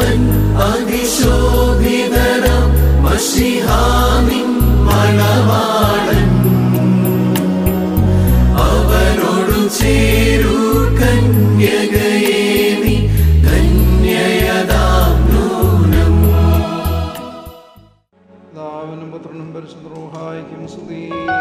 പുത്രൻ അതിശോഭിതരം മഷിഹാമിൻ മണവാളൻ അവനോടു ചേരൂ കന്യകയെ നീ കന്യയതാം നൂനം പിതാവിനും പുത്രനും പരിശുദ്ധ റൂഹായിക്കും സ്തുതി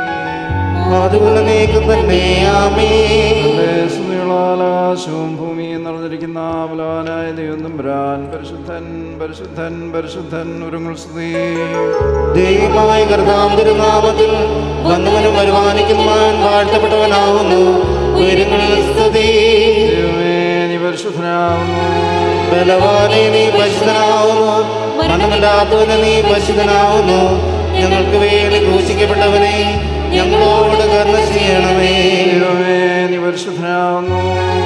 അതുകൊണ്ട് നീക്കും തന്നെ ആമേ തന്റെ സ്തുതികളാൽ ആകാശവും ഭൂമിയും നിറഞ്ഞിരിക്കുന്ന ബലവാനായ ദൈവം തമ്പുരാൻ പരിശുദ്ധൻ പരിശുദ്ധൻ പരിശുദ്ധൻ ഒരുങ്ങൾ സ്തുതി ദൈവമായ കർത്താം തിരുനാമത്തിൽ വന്നവനും വരുമാനിക്കുന്നവൻ വാഴ്ത്തപ്പെട്ടവനാവുന്നു ഉയരങ്ങളിൽ സ്തുതി ദൈവമേ നീ പരിശുദ്ധനാവുന്നു ബലവാനെ നീ പരിശുദ്ധനാവുന്നു മരണമില്ലാത്തവനെ നീ പരിശുദ്ധനാവുന്നു ഞങ്ങൾക്ക് വേണ്ടി ക്രൂശിക്കപ്പെട്ടവനെ ഞങ്ങളോട് കരുണ ചെയ്യണമേ ദൈവമേ നീ പരിശുദ്ധനാവുന്നു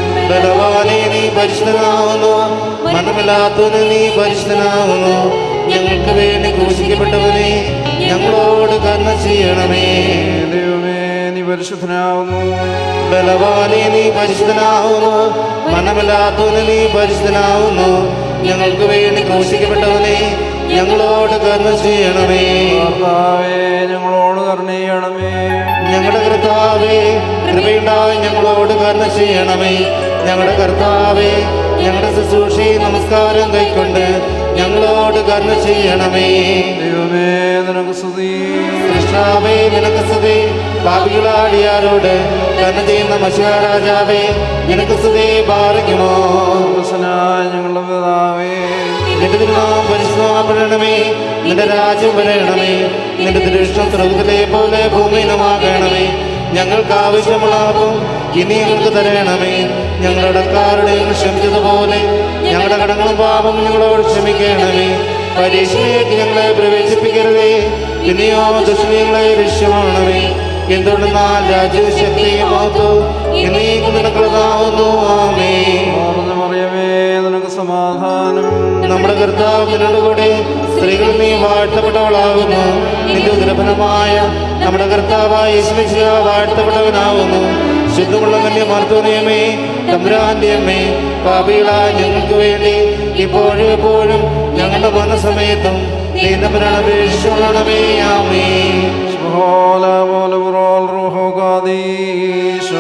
ബലവാനെ നീ പരിശുദ്ധനാവുന്നു മരണമില്ലാത്തവനെ നീ പരിശുദ്ധനാവുന്നു ഞങ്ങൾക്ക് വേണ്ടി ക്രൂശിക്കപ്പെട്ടവനെ ഞങ്ങളോട് കരുണ ചെയ്യണമേ ദൈവമേ നീ പരിശുദ്ധനാവുന്നു ബലവാനെ നീ പരിശുദ്ധനാവുന്നു മരണമില്ലാത്തവനെ നീ പരിശുദ്ധനാവുന്നു ഞങ്ങൾക്ക് വേണ്ടി ക്രൂശിക്കപ്പെട്ടവനെ ഞങ്ങളോട് കരുണ ചെയ്യണമേ കർത്താവേ ഞങ്ങളോട് കരുണയണമേ ഞങ്ങളുടെ കർത്താവേ കൃപയുണ്ടായി ഞങ്ങളോട് കരുണ ചെയ്യണമേ ഞങ്ങളുടെ കർത്താവേ ഞങ്ങളുടെ ശുശ്രൂഷയും നമസ്കാരം കൈക്കൊണ്ട് ഞങ്ങളോട് കരുണ ചെയ്യണമേ ദൈവമേ നിനക്ക് സ്തുതി കൃഷ്ണാവേ നിനക്ക് സ്തുതി പാപികളാടിയാരോട് കരുണ ചെയ്യുന്ന മഷിഹാരാജാവേ നിനക്ക് സ്തുതി പാറിക്കുമോ ക്രിസ്തനായ ഞങ്ങളുടെ പിതാവേ നിന്റെ തിരുനാം പരിശുദ്ധമാപ്പെടണമേ നിന്റെ രാജ്യം വരയണമേ നിന്റെ ദൃഷ്ടം സ്രോതത്തിലെ പോലെ ഭൂമിയിലുമാകണമേ ഞങ്ങൾക്ക് ആവശ്യമുള്ളതും ഇനി ഞങ്ങൾക്ക് തരണമേ ഞങ്ങളുടെ കാരുടെ ക്ഷമിച്ചതുപോലെ ഞങ്ങളുടെ കടങ്ങളും പാപം ഞങ്ങളോട് ക്ഷമിക്കണമേ പരീക്ഷയിലേക്ക് ഞങ്ങളെ പ്രവേശിപ്പിക്കരുതേ ഇനിയോ ദുഷ്ണങ്ങളെ രക്ഷ്യമാണമേ എന്തുകൊണ്ടെന്നാൽ രാജ്യവും ശക്തിയും മഹത്വവും എന്നേക്കും നിനക്കുള്ളതാവുന്നു ആമേ ഓർന്ന് മറിയമേ നിനക്ക് സമാധാനം നമ്മുടെ കർത്താവ് നിന്നോട് കൂടെ സ്ത്രീകൾ നീ വാഴ്ത്തപ്പെട്ടവളാകുന്നു നിന്റെ ഉദരഫലമായ നമ്മുടെ കർത്താവായ യേശുമിശിഹ വാഴ്ത്തപ്പെട്ടവനാകുന്നു ശുദ്ധമുള്ള കന്യ മാർത്തോനിയമേ തമ്പുരാന്റെ അമ്മേ പാപികളായ ഞങ്ങൾക്ക് വേണ്ടി ഇപ്പോഴും എപ്പോഴും ഞങ്ങളുടെ മരണസമയത്തും നീന്തപരാണപേക്ഷിച്ചോളണമേ ആമേ സ്മോല പോലെ പുറോൽ റൂഹോ കാദീശോ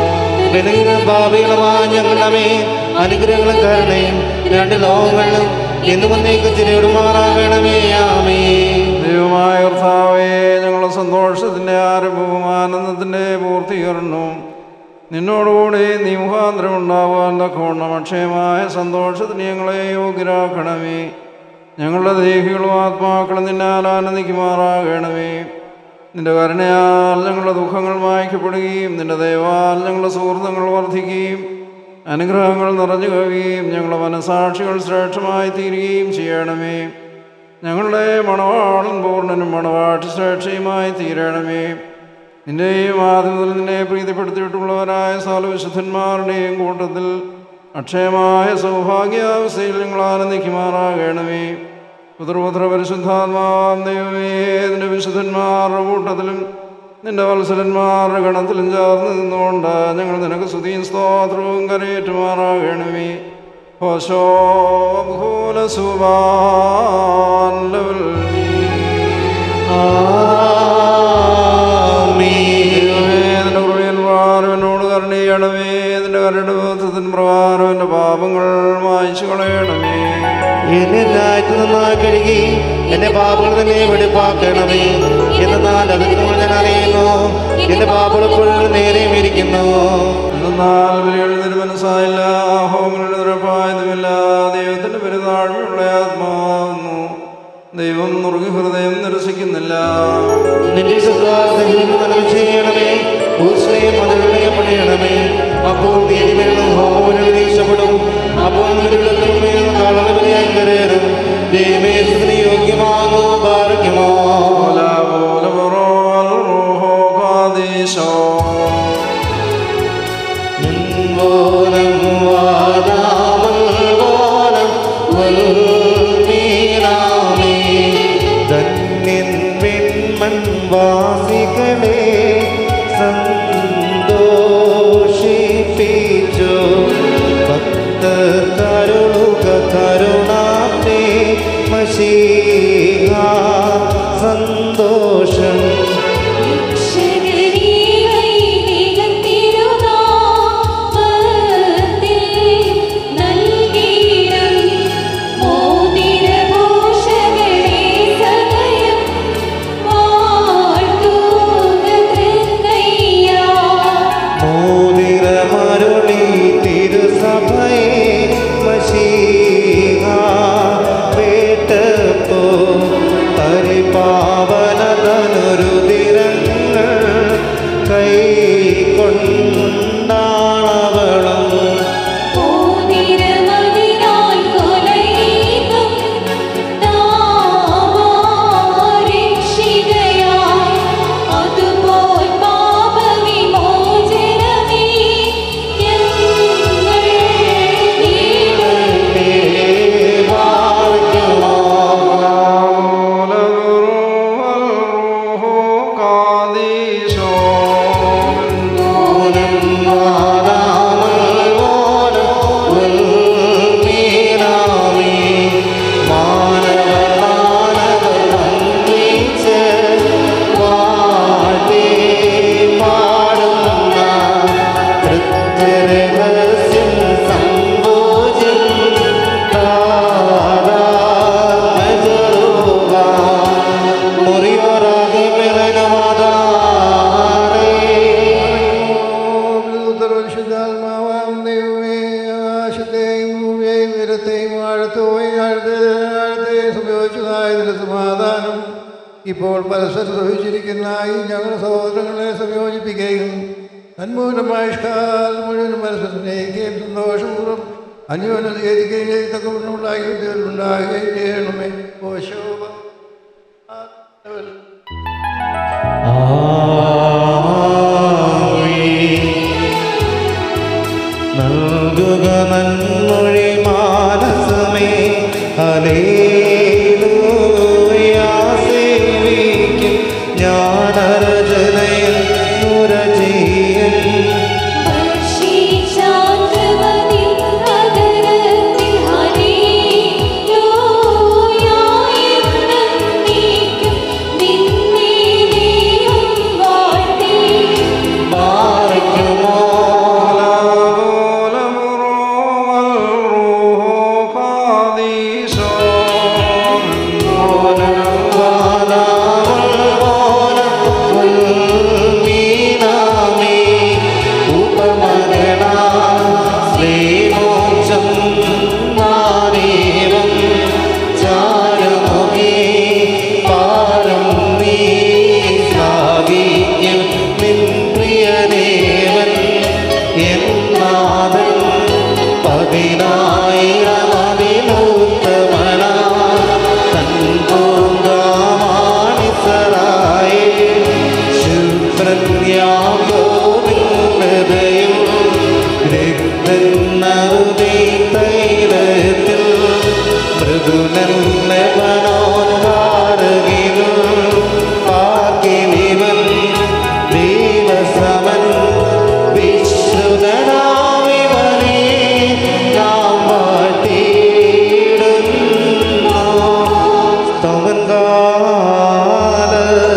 ബലഹീന പാപികളുമായ ഞങ്ങളുടെ അനുഗ്രഹങ്ങളും കരുണയും രണ്ട് ലോകങ്ങളിലും എന്നും വന്നേക്ക് ചിരയിടുമാറാകണമേ ആമേ ദൈവമായ കർത്താവേ ഞങ്ങളുടെ സന്തോഷത്തിൻ്റെ ആരംഭവും ആനന്ദത്തിൻ്റെ പൂർത്തീകരണവും നിന്നോടുകൂടി നീ മുഖാന്തരം ഉണ്ടാവാൻ തക്കവണ്ണം അക്ഷയമായ സന്തോഷത്തിന് ഞങ്ങളെ യോഗ്യരാക്കണമേ ഞങ്ങളുടെ ദേഹികളും ആത്മാക്കളും നിന്നാൽ ആനന്ദിക്കുമാറാകണമേ നിന്റെ കരുണയാൽ ഞങ്ങളുടെ ദുഃഖങ്ങൾ മായ്ക്കപ്പെടുകയും നിന്റെ ദയവാൽ ഞങ്ങളുടെ സുഹൃത്തുക്കൾ വർദ്ധിക്കുകയും അനുഗ്രഹങ്ങൾ നിറഞ്ഞു കവിയുകയും ഞങ്ങളുടെ മനസാക്ഷികൾ ശ്രേഷ്ഠമായി തീരുകയും ചെയ്യണമേ ഞങ്ങളുടെ മണവാളൻ പൂർണ്ണനും മണവാട്ടി ശ്രേഷ്ഠയുമായി തീരണമേ നിന്റെയും ആദ്യം മുതൽ നിന്നെ പ്രീതിപ്പെടുത്തിയിട്ടുള്ളവരായ സകല വിശുദ്ധന്മാരുടെയും കൂട്ടത്തിൽ അക്ഷയമായ സൗഭാഗ്യാവസ്ഥയിൽ ഞങ്ങൾ ആനന്ദിക്കുമാറാകണമേ പുത്രപുത്ര പരിശുദ്ധാത്മാവാം ദൈവമേ നിന്റെ വിശുദ്ധന്മാരുടെ കൂട്ടത്തിലും നിന്റെ വത്സരന്മാരുടെ ഗണത്തിലും ചേർന്ന് നിന്നുകൊണ്ട് ഞങ്ങൾ നിനക്ക് സ്തുതിയും സ്തോത്രവും കരയേറ്റുമാറാകണമേ ഹോശോ ഭൂല സുബാൻ ലവൽ നിന്റെ കൃപയിൻ പ്രകാരം എന്നോട് കരുണയണമേ നിന്റെ കരുടെ ബോധത്തിൻ പ്രകാരം എൻ്റെ പാപങ്ങൾ മായ്ച്ചു കളയണമേ എന്നെ രാജ്യത്ത് നന്നായി കഴുകി എന്റെ പാപങ്ങൾ തന്നെ വെടിപ്പാക്കണമേ എന്നാൽ അതിന് ഞാൻ അറിയുന്നു എന്റെ പാപങ്ങൾ ഇപ്പോഴും നേരെയും ഇരിക്കുന്നു എന്നാൽ ബലികളിൽ മനസ്സായില്ല ഹോമങ്ങളുടെ നിരപ്പായതുമില്ല ദൈവത്തിന്റെ പെരുതാഴ്മയുള്ള ആത്മാവുന്നു ദൈവം നുറുകി ഹൃദയം നിരസിക്കുന്നില്ല നിന്റെ ശ്രദ്ധാർത്ഥം ചെയ്യണമേ ഊശ്രയം മതിലുകളെ പണിയണമേ അപ്പോൾ നീതി വരുന്ന ഹോമങ്ങൾ രക്ഷപ്പെടും അപ്പോൾ കളവിനായി കരയറും ദൈവമേ സ്ത്രീ യോഗ്യമാകുന്നു പാർക്കുമോ ഓല പോല പൊറോൽ റൂഹോ കാദീശോ. നിൻപോലം വാദാമൽ പോലം വൽമീനാമേ. ധന്യൻ വെൺമൺ വാസികളെ സന്തോഷിപ്പിച്ചു ഭക്തർ കരുളുക കരുണാ മഷീഹ സന്തോഷം മോതിരമരുളി തിരുസഭയെ മഷീഹ വേട്ടപ്പോ പരിപാവനതനുരുതിരങ്ങൾ കൈ കൊണ്ടാണവളും അതുപോൽ പാപവിമോചനമേ ഞങ്ങൾ നേടട്ടെ പരിശുദ്ധാത്മാവാം ദൈവമേ ആകാശത്തെയും ഭൂമിയെയും ഉയരത്തെയും ആഴത്തുപോയി ആഴത്തെയും സംയോജിച്ചതായ ഇതിന്റെ സമാധാനം ഇപ്പോൾ പരസ്പരം സഹിച്ചിരിക്കുന്ന ഈ ഞങ്ങളുടെ സഹോദരങ്ങളെ സംയോജിപ്പിക്കുകയും തന്മൂലമായിഷ്കാലം മുഴുവൻ പരസ്പരം സ്നേഹിക്കുകയും സന്തോഷപൂർവ്വം അന്യോന്യം സ്വീകരിക്കുകയും ചെയ്തക്കൊണ്ടുണ്ടാകുകയും ഉണ്ടാകുകയും ചെയ്യണമേ ഓ ശോഭ നൽകുക നന്മൊഴി മാനസമേ ഹലേലൂയ സേവിക്കും ഞാനരചനയിൽ മുരജീയൻ വർഷിച്ചാന്തമതിൽ അകരത്തിൽ ഹല്ലേലൂയ എന്നേക്കും നിന്നെ ദൈവം വാഴ്ത്തി പാർക്കുമോ പതിനായിരം അതിനൂത്തമനാ തൻപൂങ്കാമാണിസറായി ശുഭ്രന്യാഗോവിന്ദയും രക്തന്നറുതി തൈലത്തിൽ മൃദുനന്ദനോദ്വാരകിലും പാക്കിലിവൻ ദൈവസമൻ വിശ്രുതനാവിവനെ നാം വാട്ടിയിടുന്നു സ്തവൻ കാല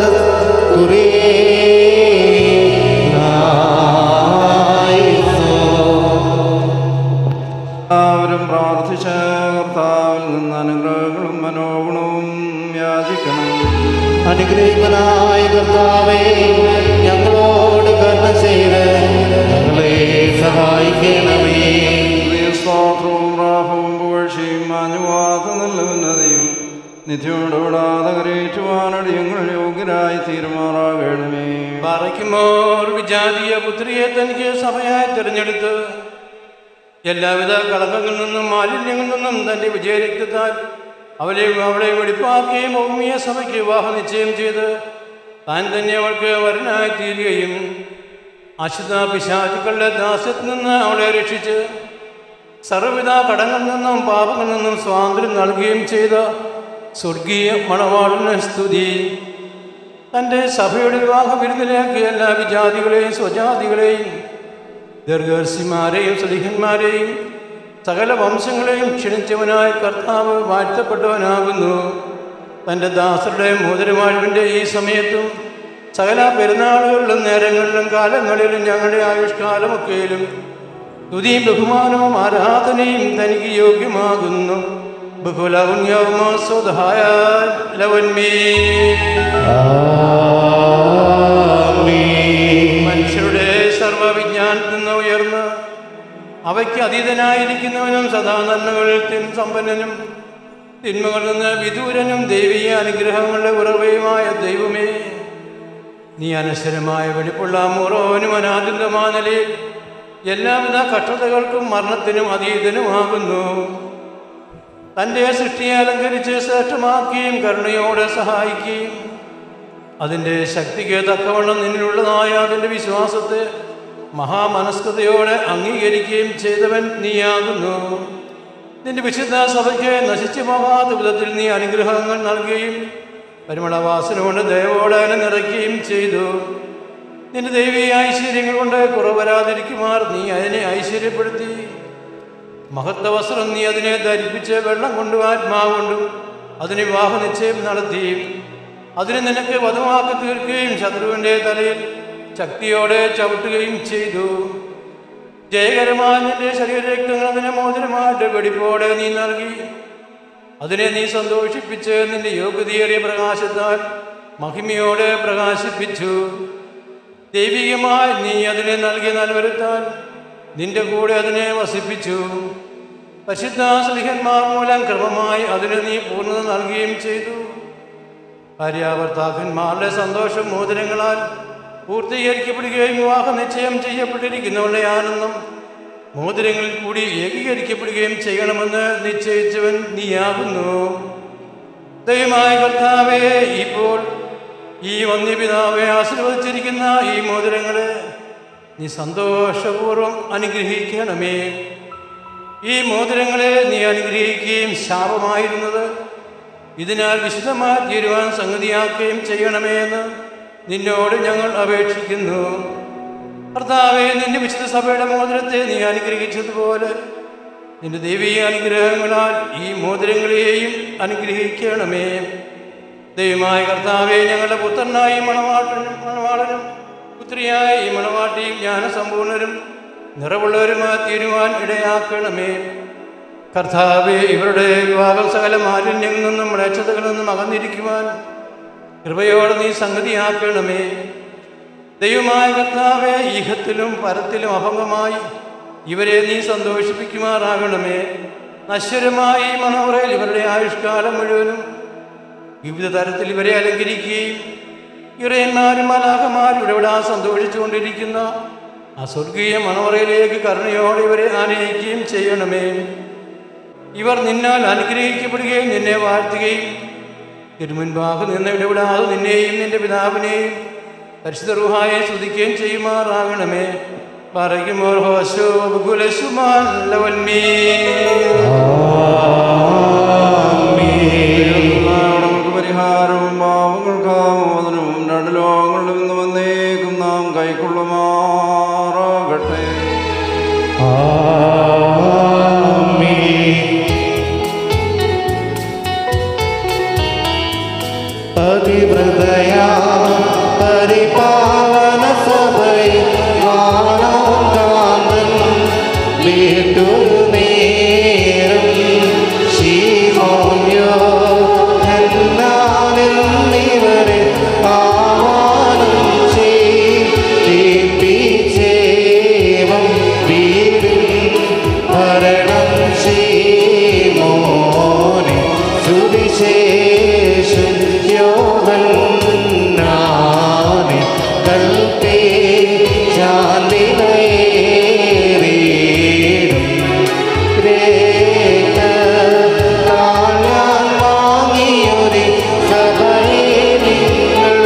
എല്ലാവരും പ്രാർത്ഥിച്ച കർത്താവിൽ നിന്ന് അനുഗ്രഹങ്ങളും മനോഗുണവും യാചിക്കണം അനുഗ്രഹിക്കനായ കർത്താവേ ഞങ്ങളോട് കരുണ ചെയ്ത് ഞങ്ങളെ സഹായിക്കണമേ സ്തോത്രവും പ്രാഭവും പുകഴ്ചയും മാഞ്ഞുവാത്ത നല്ല ഉന്നതിയും നിത്യോടുകൂടാതെ കരയേറ്റുവാനടി ഞങ്ങൾ യോഗ്യരായി തീരുമാറാകണമേ പാറയ്ക്കുമോർ വിജാതീയ പുത്രിയെ തനിക്ക് സഭയായി തിരഞ്ഞെടുത്ത് എല്ലാവിധ കളങ്കങ്ങളിൽ നിന്നും മാലിന്യങ്ങളിൽ നിന്നും തൻ്റെ വിജയരക്തത്താൽ അവളെ അവളെ വെടിപ്പാക്കുകയും ഭൗമിയ സഭയ്ക്ക് വിവാഹ നിശ്ചയം ചെയ്ത് താൻ തന്നെ അവൾക്ക് വരനായി തീരുകയും അശുദ്ധ പിശാചുക്കളുടെ ദാസ്യത്തിൽ നിന്ന് അവളെ രക്ഷിച്ച് സർവ്വവിധ കടങ്ങളിൽ നിന്നും പാപങ്ങളിൽ നിന്നും സ്വാതന്ത്ര്യം നൽകുകയും ചെയ്ത സ്വർഗീയ മണവാളിന് സ്തുതി തൻ്റെ സഭയുടെ വിവാഹ വിരുന്നിലേക്ക് എല്ലാ വിജാതികളെയും സ്വജാതികളെയും ദീർഘർഷിമാരെയും സ്ലിഹന്മാരെയും സകല വംശങ്ങളെയും ക്ഷണിച്ചവനായ കർത്താവ് വാഴ്ത്തപ്പെട്ടവനാകുന്നു തൻ്റെ ദാസരുടെ മോതിരമാഴിവിൻ്റെ ഈ സമയത്തും സകല പെരുന്നാളുകളിലും നേരങ്ങളിലും കാലങ്ങളിലും ഞങ്ങളുടെ ആയുഷ്കാലമൊക്കെയിലും തുതിയും ബഹുമാനവും ആരാധനയും തനിക്ക് യോഗ്യമാകുന്നു ബഹുലവുന്യവുമാസ്വധായ ലവന്മേ മനുഷ്യരുടെ സർവവിജ്ഞാനത്തിൽ നിന്ന് ഉയർന്ന് അവയ്ക്ക് അതീതനായിരിക്കുന്നവനും സദാ നന്മകളിൽ തിൻ സമ്പന്നനും തിന്മകളിൽ നിന്ന് വിദൂരനും ദൈവീയ അനുഗ്രഹങ്ങളുടെ ഉറവയുമായ ദൈവമേ നീ അനശ്വരമായ വെടിപ്പുള്ള മുറോനും അനാദിന്തമായ നിലയിൽ എല്ലാവിധ കഷ്ടതകൾക്കും മരണത്തിനും അതീതനുമാകുന്നു തൻ്റെ സൃഷ്ടിയെ അലങ്കരിച്ച് ശ്രേഷ്ഠമാക്കുകയും കരുണയോടെ സഹായിക്കുകയും അതിൻ്റെ ശക്തിക്ക് തക്കവണ്ണം നിന്നിലുള്ളതായ അതിൻ്റെ വിശ്വാസത്തെ മഹാമനസ്കതയോടെ അംഗീകരിക്കുകയും ചെയ്തവൻ നീയാകുന്നു നിന്റെ വിശുദ്ധ സഭയ്ക്ക് നശിച്ചു പോകാത്ത വിധത്തിൽ നീ അനുഗ്രഹങ്ങൾ നൽകുകയും പരിമളവാസന കൊണ്ട് ദയവോടെ അതിനെ നിറയ്ക്കുകയും ചെയ്തു നിന്റെ ദൈവീയ ഐശ്വര്യങ്ങൾ കൊണ്ട് കുറവരാതിരിക്കുമാർ നീ അതിനെ ഐശ്വര്യപ്പെടുത്തി മഹത്വ വസ്ത്രം നീ അതിനെ ധരിപ്പിച്ച് വെള്ളം കൊണ്ടും ആത്മാവ് കൊണ്ടും അതിന് വിവാഹ നിശ്ചയം നടത്തി അതിന് നിനക്ക് വധുവാക്കി തീർക്കുകയും ശത്രുവിൻ്റെ തലയിൽ ശക്തിയോടെ ചവിട്ടുകയും ചെയ്തു ജയകരമായ നിന്റെ ശരീരരക്തങ്ങൾ അതിനെ മോചനമായിട്ട് വെടിപ്പോടെ നീ നൽകി അതിനെ നീ സന്തോഷിപ്പിച്ച് നിന്റെ യോഗ്യതയേറിയ പ്രകാശത്താൽ മഹിമയോടെ പ്രകാശിപ്പിച്ചു ദൈവികമായി നീ അതിനെ നൽകി നൽവരുത്താൻ നിന്റെ കൂടെ അതിനെ വസിപ്പിച്ചു പരിശുദ്ധ സ്ലിഹന്മാർ മൂലം ക്രമമായി അതിന് നീ പൂർണ്ണത നൽകുകയും ചെയ്തു ഭാര്യാഭർത്താക്കന്മാരുടെ സന്തോഷം മോതിരങ്ങളാൽ പൂർത്തീകരിക്കപ്പെടുകയും വിവാഹ നിശ്ചയം ചെയ്യപ്പെട്ടിരിക്കുന്നവരുടെ ആനന്ദം മോതിരങ്ങളിൽ കൂടി ഏകീകരിക്കപ്പെടുകയും ചെയ്യണമെന്ന് നിശ്ചയിച്ചവൻ നീയാകുന്നു ദൈവമായ കർത്താവേ ഇപ്പോൾ ഈ വന്യപിതാവെ ആശീർവദിച്ചിരിക്കുന്ന ഈ മോതിരങ്ങളെ നീ സന്തോഷപൂർവ്വം അനുഗ്രഹിക്കണമേ ഈ മോതിരങ്ങളെ നീ അനുഗ്രഹിക്കുകയും ശാപമായിരുന്നത് ഇതിനാൽ വിശുദ്ധമായി തീരുവാൻ സംഗതിയാക്കുകയും ചെയ്യണമേ എന്ന് നിന്നോട് ഞങ്ങൾ അപേക്ഷിക്കുന്നു കർത്താവെ നിന്റെ വിശുദ്ധ സഭയുടെ മോതിരത്തെ നീ അനുഗ്രഹിച്ചതുപോലെ നിന്റെ ദൈവീയ അനുഗ്രഹങ്ങളാൽ ഈ മോതിരങ്ങളെയും അനുഗ്രഹിക്കണമേ ദൈവമായ കർത്താവെ ഞങ്ങളുടെ പുത്രനായി മണവാട്ടനും മണവാളനും പുത്രിയായ ഈ മണവാട്ടിയും ജ്ഞാനസമ്പൂർണരും നിറവുള്ളവരുമായി തീരുവാൻ ഇടയാക്കണമേ കർത്താവെ ഇവരുടെ വിവാഹം സകല മാലിന്യങ്ങളിൽ നിന്നും മ്ലേച്ഛതകളിൽ നിന്നും അകന്നിരിക്കുവാൻ കൃപയോടെ നീ സംഗതിയാക്കണമേ ദൈവമായ കർത്താവെ ഈഹത്തിലും പരത്തിലും അഭംഗമായി ഇവരെ നീ സന്തോഷിപ്പിക്കുമാറാകണമേ നശ്വരമായ ഈ മനോറയിൽ ഇവരുടെ ആയുഷ്കാലം മുഴുവനും വിവിധ തരത്തിൽ ഇവരെ അലങ്കരിക്കുകയും ഇറയന്മാരും മലാഹമാരും ഇവിടെ സന്തോഷിച്ചുകൊണ്ടിരിക്കുന്ന ആ സ്വർഗീയ മനോറയിലേക്ക് കരുണയോടെ ഇവരെ ആനയിക്കുകയും ചെയ്യണമേ ഇവർ നിന്നാൽ അനുഗ്രഹിക്കപ്പെടുകയും നിന്നെ വാഴ്ത്തുകയും തിരുമുൻപാകെ നിന്ന് ഇടപെടാതെ നിന്നെയും നിന്റെ പിതാവിനെയും പരിശുദ്ധ റുഹായെ സ്തുതിക്കുകയും ചെയ്യുമാറാകണമേ പറയുമോർ ഹോശോ കുലശുമാല്ലവന്മേ നമുക്ക് പരിഹാരവും പാവങ്ങൾക്ക് മോചനവും രണ്ട് ലോകങ്ങളിലും നിന്ന് വന്നേക്കും നാം കൈക്കൊള്ളുമാറാകട്ടെ പതിവ്രതയാ പരിപാവന സഭൈ വാനോം കാന്തൻ വീട്ടൊരു നേരം ശീമോന്യോ എന്നാനിവരെ ആവാനം ചെയ്യിപ്പിച്ചേവം വീടിൻ ഭരണം ശീമോനെ സുവിശേഷം യോഹന്നാനെ കൽപ്പേ ശാന്തിനേറിയിടും ഗ്രേറ്റ താഴാൻ വാങ്ങിയൊരു സഭയെ നിങ്ങൾ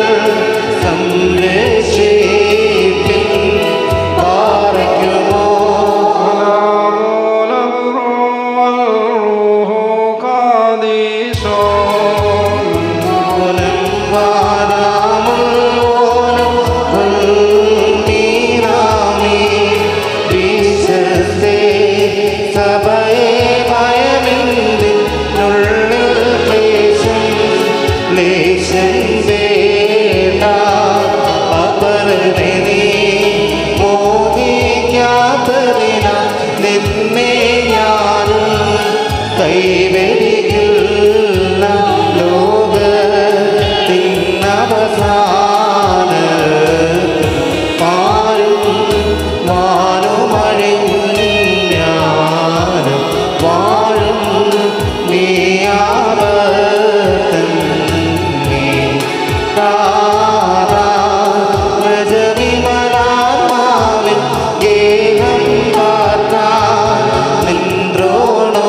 സംരക്ഷിപ്പിൻ പാറയ്ക്കുമോ സഭയ കൈവരികില്ല ലോകത്തിനവസാന പാരും വാനുമഴിഞ്ഞാലും വാഴും നീയാവത്തന്നേ രാജവിമലാത്മാവിൻ ഗേഹം പാർക്കാൻ നിന്ത്രോണോ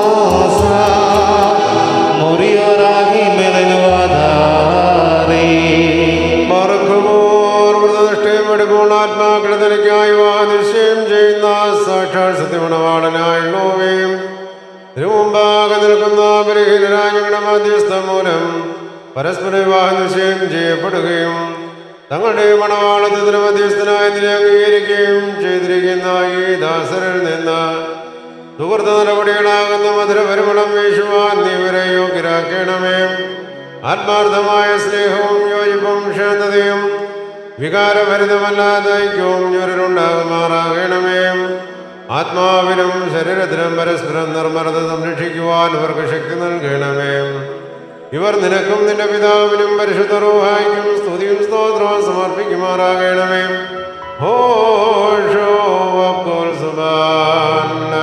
മുറിയോറാകി മെലനുവാദാറേ മറക്കുമോർ വ്രതനിഷ്ഠയും എടുപ്പോൾ ആത്മാക്കളെ തനിക്കായി നിശ്ചയം ചെയ്യുന്ന സാക്ഷാൽ സത്യമണവാളനായുള്ളവയും തിരുമുമ്പാകെ നിൽക്കുന്ന ബലഹീനരായ ഞങ്ങളുടെ മധ്യസ്ഥം മൂലം പരസ്പര വിവാഹ നിശ്ചയം ചെയ്യപ്പെടുകയും തങ്ങളുടെ മണവാളത്തിന് മധ്യസ്ഥനായി നിന്നെ അംഗീകരിക്കുകയും ചെയ്തിരിക്കുന്ന ഈ ദാസരിൽ നിന്ന് സുഹൃത്ത നടപടികളാകുന്ന മധുരപരിമളം വീശുവാൻ നീ ഇവരെ യോഗ്യരാക്കണമേ ആത്മാർത്ഥമായ സ്നേഹവും യോജിപ്പും ശാന്തതയും വികാരഭരിതമല്ലാത്ത ഐക്യവും ഞൊരിലുണ്ടാകുമാറാകണമേ ആത്മാവിനും ശരീരത്തിനും പരസ്പരം നിർമ്മലത സംരക്ഷിക്കുവാൻ ഇവർക്ക് ശക്തി നൽകണമേ ഇവർ നിനക്കും നിന്റെ പിതാവിനും പരിശുദ്ധ റൂഹായിക്കും സ്തുതിയും സ്തോത്രവും സമർപ്പിക്കുമാറാകണമേ ഹോഷോ വക്കുൽ സുബാന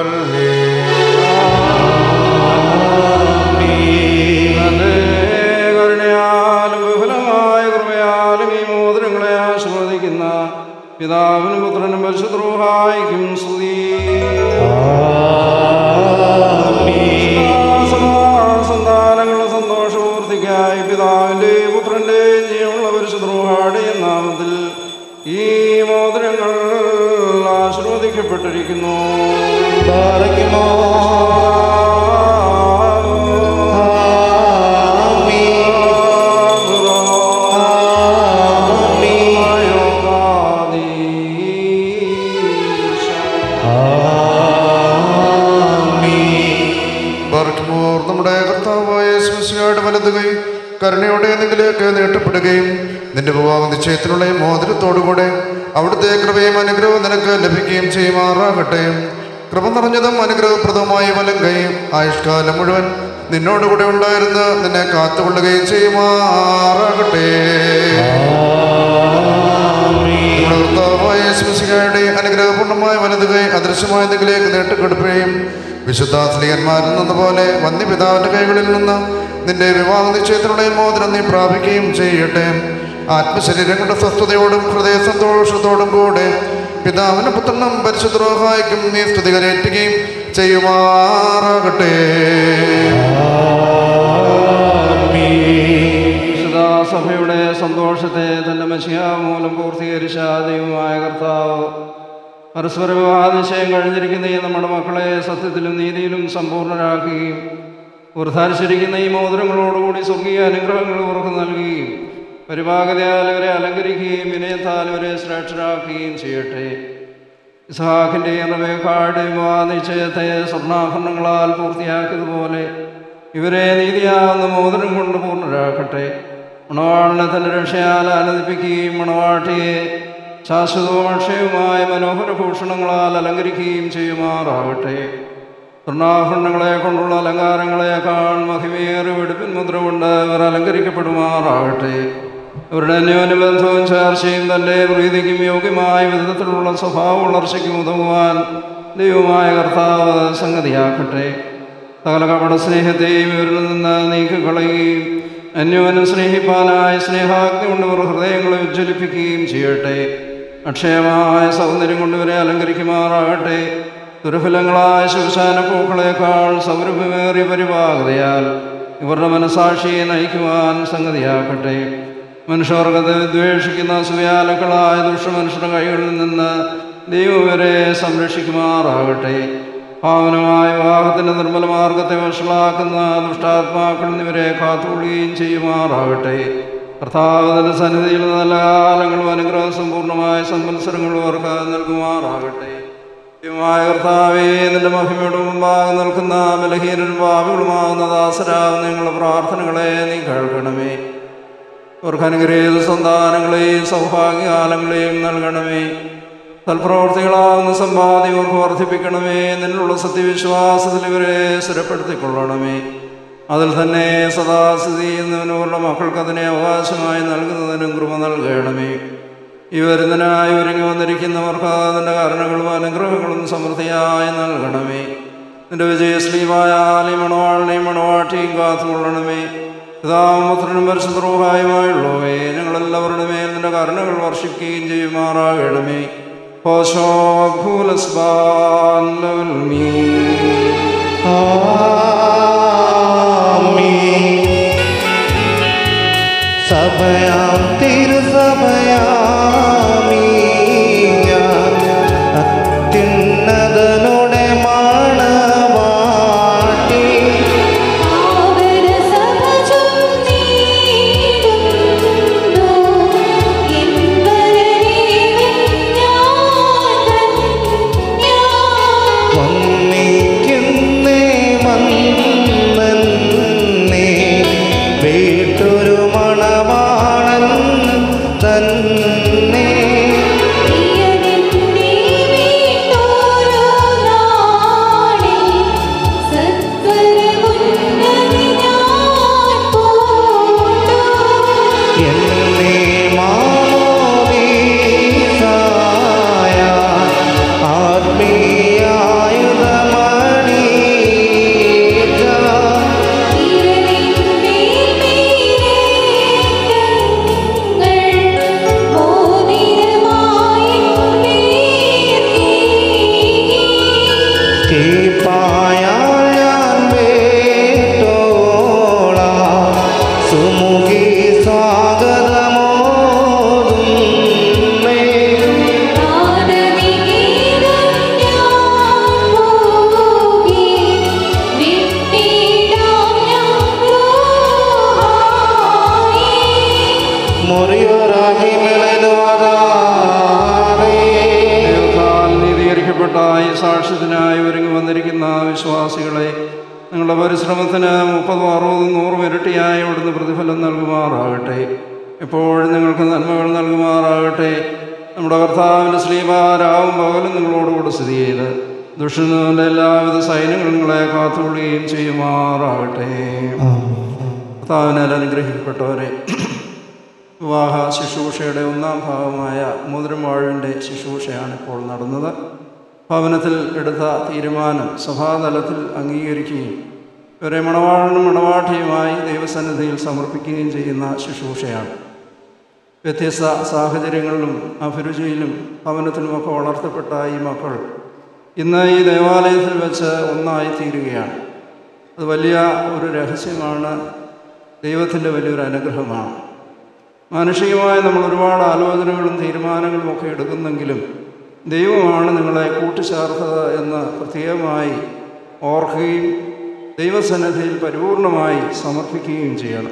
തന്റെ കരുണയാലും ബഹുലമായ കൃപയാലും ഈ മോതിരങ്ങളെ ആശീർവദിക്കുന്ന പിതാവിനും പുത്രനും പരിശുദ്രോഹായിക്കും സ്തുതി സന്താനങ്ങളുടെ സന്തോഷപൂർത്തിക്കായി പിതാവിൻ്റെയും പുത്രൻ്റെയും ജീവനുള്ള പരിശുദ്രോഹാടെയും നാമത്തിൽ ഈ മോതിരങ്ങൾ ആശീർവദിക്കപ്പെട്ടിരിക്കുന്നു പാറയ്ക്കുമോ ബാർക്കിമോർ നമ്മുടെ കർത്താവായ സ്മിസിയുടെ വലത് കൈ കരുണയോടെ നിന്നിലേക്ക് നീട്ടപ്പെടുകയും നിന്റെ വിവാഹ നിശ്ചയത്തിനുള്ള ഈ മോതിരത്തോടുകൂടെ അവിടുത്തെ കൃപയും അനുഗ്രഹവും നിനക്ക് ലഭിക്കുകയും ചെയ്യുമാറാകട്ടെ കൃപ നിറഞ്ഞതും അനുഗ്രഹപ്രദവുമായ വലം കൈ ആയുഷ്കാലം മുഴുവൻ നിന്നോടുകൂടെ ഉണ്ടായിരുന്ന് നിന്നെ കാത്തുകൊള്ളുകയും ചെയ്യുമാറാകട്ടെ നമ്മുടെ കർത്താവായ യേശുമിശിഹായുടെ അനുഗ്രഹപൂർണ്ണമായ വലത് കൈ അദൃശ്യമായ നിങ്ങളിലേക്ക് നീട്ടിക്കെടുക്കുകയും വിശുദ്ധ സ്ത്രീയന്മാരിൽ നിന്നപോലെ വന്യപിതാവിന്റെ കൈകളിൽ നിന്ന് നിന്റെ വിവാഹ നിശ്ചയത്തിനുള്ള ഈ മോതിരം നീ പ്രാപിക്കുകയും ചെയ്യട്ടെ ആത്മശരീരങ്ങളുടെ സ്വസ്ഥതയോടും ഹൃദയ സന്തോഷത്തോടും കൂടെ പിതാവിനും പുത്രനും പരിശുദ്ധരോഹായിക്കും നീ സ്തുതി കരയറ്റുകയും ചെയ്യുമാറാകട്ടെ വിശുദ്ധ സഭയുടെ സന്തോഷത്തെ തന്റെ മഷിയ മൂലം പൂർത്തീകരിച്ച ദൈവമായ കർത്താവ് പരസ്പര വിവാഹ നിശ്ചയം കഴിഞ്ഞിരിക്കുന്ന ഈ നമ്മുടെ മക്കളെ സത്യത്തിലും നീതിയിലും സമ്പൂർണ്ണരാക്കുകയും വൃദ്ധാരിച്ചിരിക്കുന്ന ഈ മോതിരങ്ങളോടുകൂടി സ്വർഗീയ അനുഗ്രഹങ്ങൾ ഉറക്കു നൽകുകയും പരിപാകതയാൽ ഇവരെ അലങ്കരിക്കുകയും വിനയത്താൽ ഇവരെ ശ്രേഷ്ഠരാക്കുകയും ചെയ്യട്ടെ ഇസ്ഹാഖിൻ്റെയും റബേക്കാരുടെയും വിവാഹ നിശ്ചയത്തെ സ്വർണ്ണാഭരണങ്ങളാൽ പൂർത്തിയാക്കിയതുപോലെ ഇവരെ നീതിയാവുന്ന മോതിരം കൊണ്ട് പൂർണ്ണരാക്കട്ടെ മണവാളിനെ തൻ്റെ രക്ഷയാൽ ആനന്ദിപ്പിക്കുകയും മണവാട്ടിയെ ശാശ്വതവും അക്ഷയവുമായ മനോഹര ഭൂഷണങ്ങളാൽ അലങ്കരിക്കുകയും ചെയ്യുമാറാകട്ടെ സ്വർണ്ണാഭരണങ്ങളെ കൊണ്ടുള്ള അലങ്കാരങ്ങളെക്കാൾ മഹിമയേറെ വെടുപ്പിൻ മുദ്ര കൊണ്ട് ഇവർ അലങ്കരിക്കപ്പെടുമാറാകട്ടെ ഇവരുടെ അന്യോന്യബന്ധവും ചേർച്ചയും തൻ്റെ പ്രീതിക്കും യോഗ്യമായ വിധത്തിലുള്ള സ്വഭാവ വളർച്ചയ്ക്കും ഉതകുവാൻ ദൈവമായ കർത്താവ് സംഗതിയാക്കട്ടെ സകല കപട സ്നേഹത്തെയും ഇവരിൽ നിന്ന് നീക്കിക്കളയുകയും അന്യോന്യം സ്നേഹിപ്പാനായ സ്നേഹാഗ്നി കൊണ്ട് ഇവർ ഹൃദയങ്ങളെ ഉജ്ജ്വലിപ്പിക്കുകയും ചെയ്യട്ടെ അക്ഷയമായ സൗന്ദര്യം കൊണ്ട് ഇവരെ അലങ്കരിക്കുമാറാകട്ടെ ദുർഫലങ്ങളായ ശിവശാന പൂക്കളേക്കാൾ സൗരഭ്യമേറിയ പരിപാകതയാൽ ഇവരുടെ മനസാക്ഷിയെ നയിക്കുവാൻ സംഗതിയാക്കട്ടെ മനുഷ്യവർഗത്തെ ദ്വേഷിക്കുന്ന സുവ്യാലക്കളായ ദുഷ്ടമനുഷ്യരുടെ കൈകളിൽ നിന്ന് ദൈവം ഇവരെ സംരക്ഷിക്കുമാറാകട്ടെ പാവനമായ വിവാഹത്തിൻ്റെ നിർമ്മല മാർഗത്തെ വഷളാക്കുന്ന ദുഷ്ടാത്മാക്കൾ ഇവരെ കാത്തുകൊള്ളുകയും ചെയ്യുമാറാകട്ടെ കർത്താവിൻ്റെ സന്നിധിയിൽ നല്ല കാലങ്ങളും അനുഗ്രഹം സമ്പൂർണ്ണമായ സംവത്സരങ്ങളും അവർക്ക് നൽകുമാറാകട്ടെ ദൈവമായ കർത്താവേ നിന്റെ മഹിമയുടെ മുമ്പാകെ നിൽക്കുന്ന ബലഹീനരും ഭാവികളുമാകുന്ന ദാസരാകുന്ന നിങ്ങളുടെ പ്രാർത്ഥനകളെ നീ കേൾക്കണമേ അവർക്ക് അനുഗ്രഹീത സന്താനങ്ങളെയും സൗഭാഗ്യകാലങ്ങളെയും നൽകണമേ തൽപ്രവർത്തികളാകുന്ന സമ്പാദ്യം അവർക്ക് വർദ്ധിപ്പിക്കണമേ നിന്നുള്ള സത്യവിശ്വാസത്തിൽ ഇവരെ സ്ഥിരപ്പെടുത്തിക്കൊള്ളണമേ അതിൽ തന്നെ സദാ സ്ഥിതി ചെയ്യുന്നവനവരുടെ മക്കൾക്ക് അതിനെ അവകാശമായി നൽകുന്നതിനും കൃപ നൽകണമേ ഈ വരുന്നതിനായി ഒരുങ്ങി വന്നിരിക്കുന്നവർക്ക് അതിൻ്റെ കാരണങ്ങളും അനുഗ്രഹങ്ങളും സമൃദ്ധിയായി നൽകണമേ നിന്റെ വിജയശ്രീമായാലി മണവാളിനെയും മണവാട്ടിയും കാത്തുകൊള്ളണമേ പിതാമത്രനും പരിശുദ്ധവുമായുള്ളവേ ഞങ്ങളെല്ലാവരുടെ മേൽ നിന്റെ കരുണകൾ വർഷിക്കുകയും ചെയ്യുമാറാകണമേ പോശോ ഭൂലസ്ബാൻ സഭയാം തിരുസഭയാമീ ഞാൻ അത്യുന്നതനുടെ മാണവാട്ടി വന്നിക്കുന്നേ മന്നേ വീട്ടൊരു മണവാളൻ തന്നെ എന്നെ മാമോദീസായ ആത്മീയായുധമണീജ കീപ്പായാൽ ഞാൻ വേട്ടോളാം സുമുഖി സ്വാഗതമോതുന്നേ മുറിയൊരാഹി മെലനുവതാറേ ദൈവത്താൽ നീതീകരിക്കപ്പെട്ട ഈ സാക്ഷ്യത്തിനായി ഒരുങ്ങി വന്നിരിക്കുന്ന വിശ്വാസികളെ നിങ്ങളുടെ പരിശ്രമത്തിന് മുപ്പതും അറുപതും നൂറും ഇരട്ടിയായി അവിടുന്ന് പ്രതിഫലം നൽകുമാറാകട്ടെ എപ്പോഴും നിങ്ങൾക്ക് നന്മകൾ നൽകുമാറാകട്ടെ നമ്മുടെ കർത്താവിൻ്റെ ശ്രീമാരാവും പകലും നിങ്ങളോടുകൂടെ സ്ഥിതി ചെയ്ത് ദുഷ്ടന്റെ എല്ലാവിധ സൈന്യങ്ങളും നിങ്ങളെ കാത്തുകൊള്ളുകയും ചെയ്യുമാറാകട്ടെ കർത്താവിനാൽ അനുഗ്രഹിക്കപ്പെട്ടവരെ വിവാഹ ശുശ്രൂഷയുടെ ഒന്നാം ഭാഗമായ മുതിരമാഴിൻ്റെ ശുശ്രൂഷയാണ് ഇപ്പോൾ നടന്നത് ഭവനത്തിൽ എടുത്ത തീരുമാനം സഭാതലത്തിൽ അംഗീകരിക്കുകയും ഇവരെ മണവാളനും മണവാട്ടിയുമായി ദൈവസന്നിധിയിൽ സമർപ്പിക്കുകയും ചെയ്യുന്ന ശുശ്രൂഷയാണ് വ്യത്യസ്ത സാഹചര്യങ്ങളിലും അഭിരുചിയിലും ഭവനത്തിലുമൊക്കെ വളർത്തപ്പെട്ട ഈ മക്കൾ ഇന്ന് ഈ ദേവാലയത്തിൽ വെച്ച് ഒന്നായി തീരുകയാണ് അത് വലിയ ഒരു രഹസ്യമാണ് ദൈവത്തിൻ്റെ വലിയൊരു അനുഗ്രഹമാണ് മാനുഷികമായി നമ്മൾ ഒരുപാട് ആലോചനകളും തീരുമാനങ്ങളും ഒക്കെ എടുക്കുന്നെങ്കിലും ദൈവമാണ് നിങ്ങളെ കൂട്ടിച്ചേർത്തത് എന്ന് പ്രത്യേകമായി ഓർക്കുകയും ദൈവസന്നിധിയിൽ പരിപൂർണമായി സമർപ്പിക്കുകയും ചെയ്യണം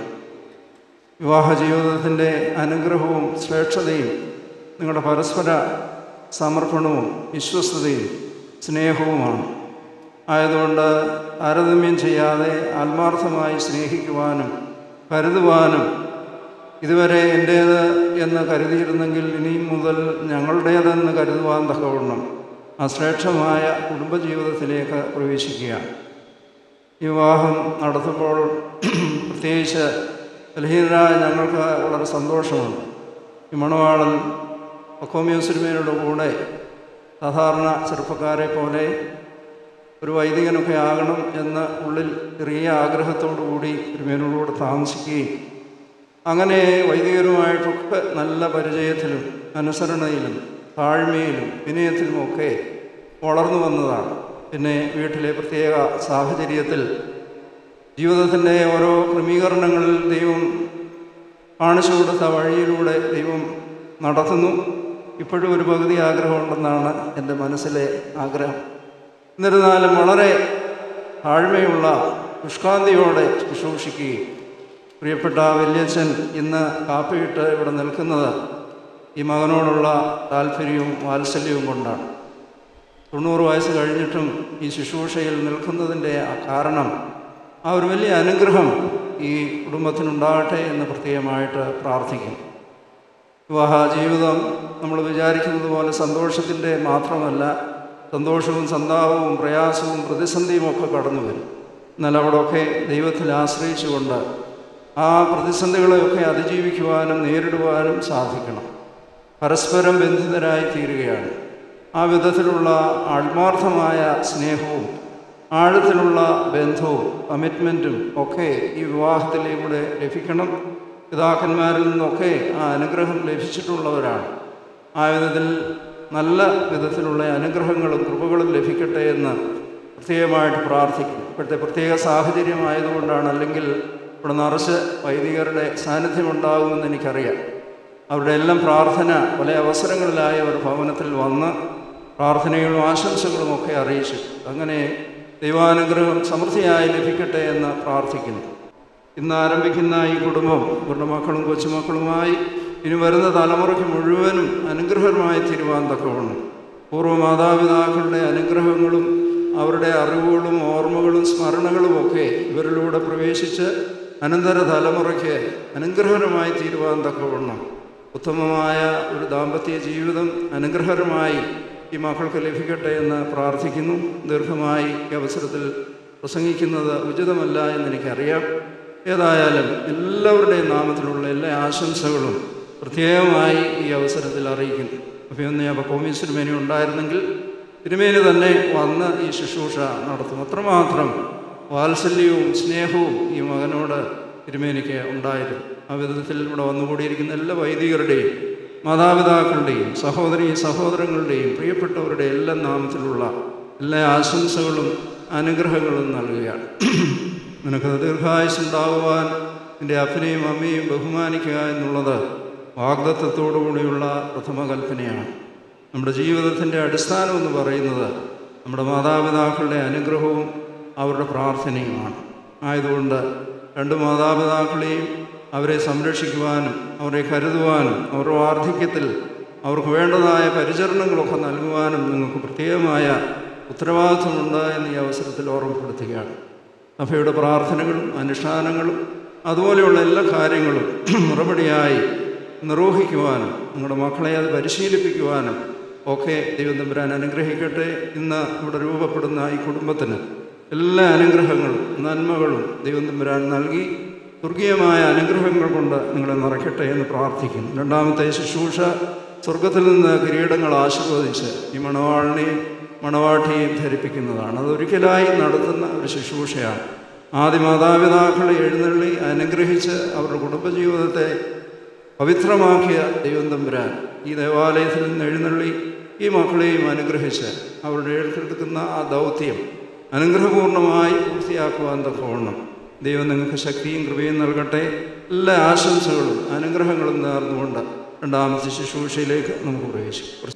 വിവാഹ ജീവിതത്തിൻ്റെ അനുഗ്രഹവും ശ്രേഷ്ഠതയും നിങ്ങളുടെ പരസ്പര സമർപ്പണവും വിശ്വസ്തതയും സ്നേഹവുമാണ് ആയതുകൊണ്ട് താരതമ്യം ചെയ്യാതെ ആത്മാർത്ഥമായി സ്നേഹിക്കുവാനും കരുതുവാനും ഇതുവരെ എൻ്റേത് എന്ന് കരുതിയിരുന്നെങ്കിൽ ഇനിയും മുതൽ ഞങ്ങളുടേതെന്ന് കരുതുവാൻ തക്കവണ്ണം ആ ശ്രേഷ്ഠമായ കുടുംബജീവിതത്തിലേക്ക് പ്രവേശിക്കുകയാണ് ഈ വിവാഹം നടത്തുമ്പോൾ പ്രത്യേകിച്ച് ബലഹീനരായ ഞങ്ങൾക്ക് വളരെ സന്തോഷമുണ്ട് ഈ മണവാളൻ ഒക്കോമ്യൂസിരുമേനോട് കൂടെ സാധാരണ ചെറുപ്പക്കാരെ പോലെ ഒരു വൈദികനൊക്കെ ആകണം എന്ന ഉള്ളിൽ ചെറിയ ആഗ്രഹത്തോടു കൂടി തിരുമേനോടുകൂടെ താമസിക്കുകയും അങ്ങനെ വൈദികരുമായിട്ടൊക്കെ നല്ല പരിചയത്തിലും അനുസരണയിലും താഴ്മയിലും വിനയത്തിലുമൊക്കെ വളർന്നു വന്നതാണ് പിന്നെ വീട്ടിലെ പ്രത്യേക സാഹചര്യത്തിൽ ജീവിതത്തിൻ്റെ ഓരോ ക്രമീകരണങ്ങളിൽ ദൈവം കാണിച്ചു കൊടുത്ത വഴിയിലൂടെ ദൈവം നടത്തുന്നു ഇപ്പോഴും ഒരു പകുതി ആഗ്രഹമുണ്ടെന്നാണ് എൻ്റെ മനസ്സിലെ ആഗ്രഹം എന്നിരുന്നാലും വളരെ താഴ്മയുള്ള ശുഷ്കാന്തിയോടെ ശുശ്രൂഷിക്കുകയും പ്രിയപ്പെട്ട വല്യച്ഛൻ ഇന്ന് കാപ്പിയിട്ട് ഇവിടെ നിൽക്കുന്നത് ഈ മകനോടുള്ള താല്പര്യവും വാത്സല്യവും കൊണ്ടാണ് തൊണ്ണൂറ് വയസ്സ് കഴിഞ്ഞിട്ടും ഈ ശുശ്രൂഷയിൽ നിൽക്കുന്നതിൻ്റെ ആ കാരണം ആ ഒരു വലിയ അനുഗ്രഹം ഈ കുടുംബത്തിനുണ്ടാകട്ടെ എന്ന് പ്രത്യേകമായിട്ട് പ്രാർത്ഥിക്കും വിവാഹ ജീവിതം നമ്മൾ വിചാരിക്കുന്നത് പോലെ സന്തോഷത്തിൻ്റെ മാത്രമല്ല സന്തോഷവും സന്താപവും പ്രയാസവും പ്രതിസന്ധിയും ഒക്കെ കടന്നു വരും എന്നാൽ അവിടെയൊക്കെ ദൈവത്തിൽ ആശ്രയിച്ചുകൊണ്ട് ആ പ്രതിസന്ധികളെയൊക്കെ അതിജീവിക്കുവാനും നേരിടുവാനും സാധിക്കണം പരസ്പരം ബന്ധിതരായി തീരുകയാണ് ആ വിധത്തിലുള്ള ആത്മാർത്ഥമായ സ്നേഹവും ആഴത്തിലുള്ള ബന്ധവും കമ്മിറ്റ്മെൻറ്റും ഒക്കെ ഈ വിവാഹത്തിലൂടെ ലഭിക്കണം പിതാക്കന്മാരിൽ നിന്നൊക്കെ ആ അനുഗ്രഹം ലഭിച്ചിട്ടുള്ളവരാണ് ആ വിധത്തിൽ നല്ല വിധത്തിലുള്ള അനുഗ്രഹങ്ങളും കൃപകളും ലഭിക്കട്ടെ എന്ന് പ്രത്യേകമായിട്ട് പ്രാർത്ഥിക്കും ഇപ്പോഴത്തെ പ്രത്യേക സാഹചര്യമായതുകൊണ്ടാണ് അല്ലെങ്കിൽ ഇവിടെ നിറച്ച് വൈദികരുടെ സാന്നിധ്യമുണ്ടാകുമെന്ന് എനിക്കറിയാം അവരുടെ എല്ലാം പ്രാർത്ഥന പല അവസരങ്ങളിലായി അവർ ഭവനത്തിൽ വന്ന് പ്രാർത്ഥനകളും ആശംസകളും ഒക്കെ അറിയിച്ചു അങ്ങനെ ദൈവാനുഗ്രഹം സമൃദ്ധിയായി ലഭിക്കട്ടെ എന്ന് പ്രാർത്ഥിക്കുന്നു ഇന്ന് ആരംഭിക്കുന്ന ഈ കുടുംബം ഇവരുടെ മക്കളും കൊച്ചുമക്കളുമായി ഇനി വരുന്ന തലമുറയ്ക്ക് മുഴുവനും അനുഗ്രഹമായി തീരുവാൻ തക്കവണ്ണം പൂർവ്വ മാതാപിതാക്കളുടെ അനുഗ്രഹങ്ങളും അവരുടെ അറിവുകളും ഓർമ്മകളും സ്മരണകളും ഒക്കെ ഇവരിലൂടെ പ്രവേശിച്ച് അനന്തര തലമുറയ്ക്ക് അനുഗ്രഹകരമായി തീരുവാൻ തക്കവണ്ണം ഉത്തമമായ ഒരു ദാമ്പത്യ ജീവിതം അനുഗ്രഹകരമായി ഈ മക്കൾക്ക് ലഭിക്കട്ടെ എന്ന് പ്രാർത്ഥിക്കുന്നു ദീർഘമായി ഈ അവസരത്തിൽ പ്രസംഗിക്കുന്നത് ഉചിതമല്ല എന്നെനിക്കറിയാം ഏതായാലും എല്ലാവരുടെയും നാമത്തിലുള്ള എല്ലാ ആശംസകളും പ്രത്യേകമായി ഈ അവസരത്തിൽ അറിയിക്കുന്നു അപ്പോൾ ഒന്ന് അപ്പോൾ കോമീസ് തിരുമേനി ഉണ്ടായിരുന്നെങ്കിൽ തിരുമേനി തന്നെ വന്ന് ഈ ശുശ്രൂഷ നടത്തും അത്രമാത്രം വാത്സല്യവും സ്നേഹവും ഈ മകനോട് തിരുമേനിക്ക് ഉണ്ടായിരുന്നു ആ വിധത്തിൽ ഇവിടെ വന്നുകൂടിയിരിക്കുന്ന എല്ലാ വൈദികരുടെയും മാതാപിതാക്കളുടെയും സഹോദരി സഹോദരങ്ങളുടെയും പ്രിയപ്പെട്ടവരുടെ എല്ലാ നാമത്തിലുള്ള എല്ലാ ആശംസകളും അനുഗ്രഹങ്ങളും നൽകുകയാണ് നിനക്ക് ദീർഘായുസുണ്ടാകുവാൻ നിൻ്റെ അപ്പനെയും അമ്മയും ബഹുമാനിക്കുക എന്നുള്ളത് വാഗ്ദത്വത്തോടുകൂടിയുള്ള പ്രഥമ കൽപ്പനയാണ് നമ്മുടെ ജീവിതത്തിൻ്റെ അടിസ്ഥാനം എന്ന് പറയുന്നത് നമ്മുടെ മാതാപിതാക്കളുടെ അനുഗ്രഹവും അവരുടെ പ്രാർത്ഥനയുമാണ് ആയതുകൊണ്ട് രണ്ട് മാതാപിതാക്കളെയും അവരെ സംരക്ഷിക്കുവാനും അവരെ കരുതുവാനും അവരുടെ വാർദ്ധക്യത്തിൽ അവർക്ക് വേണ്ടതായ പരിചരണങ്ങളൊക്കെ നൽകുവാനും നിങ്ങൾക്ക് പ്രത്യേകമായ ഉത്തരവാദിത്വമുണ്ട് എന്ന് ഈ അവസരത്തിൽ ഓർമ്മപ്പെടുത്തുകയാണ് സഭയുടെ പ്രാർത്ഥനകളും അനുഷ്ഠാനങ്ങളും അതുപോലെയുള്ള എല്ലാ കാര്യങ്ങളും മറുപടിയായി നിർവഹിക്കുവാനും നിങ്ങളുടെ മക്കളെ അത് പരിശീലിപ്പിക്കുവാനും ഒക്കെ ദൈവം തമ്പുരാൻ അനുഗ്രഹിക്കട്ടെ ഇന്ന് ഇവിടെ രൂപപ്പെടുന്ന ഈ കുടുംബത്തിന് എല്ലാ അനുഗ്രഹങ്ങളും നന്മകളും ദൈവം തമ്പുരാൻ നൽകി സ്വർഗീയമായ അനുഗ്രഹങ്ങൾ കൊണ്ട് നിങ്ങളെ നിറയ്ക്കട്ടെ എന്ന് പ്രാർത്ഥിക്കുന്നു രണ്ടാമത്തെ ശുശ്രൂഷ സ്വർഗത്തിൽ നിന്ന് കിരീടങ്ങൾ ആശീർവദിച്ച് ഈ മണവാളിനെയും മണവാട്ടിയെയും ധരിപ്പിക്കുന്നതാണ് അതൊരിക്കലായി നടത്തുന്ന ഒരു ശുശ്രൂഷയാണ് ആദ്യ മാതാപിതാക്കളെ എഴുന്നള്ളി അനുഗ്രഹിച്ച് അവരുടെ കുടുംബജീവിതത്തെ പവിത്രമാക്കിയ ദൈവം തമ്പുരാൻ ഈ ദേവാലയത്തിൽ നിന്ന് എഴുന്നള്ളി ഈ മക്കളെയും അനുഗ്രഹിച്ച് അവരുടെ എഴുത്തെടുക്കുന്ന ആ ദൗത്യം അനുഗ്രഹപൂർണമായി പൂർത്തിയാക്കുവാൻ തക്കവണ്ണം ദൈവം നിങ്ങൾക്ക് ശക്തിയും കൃപയും നൽകട്ടെ എല്ലാ ആശംസകളും അനുഗ്രഹങ്ങളും നേർന്നുകൊണ്ട് രണ്ടാമത്തെ ശുശ്രൂഷയിലേക്ക് നമുക്ക് പ്രവേശിക്കാം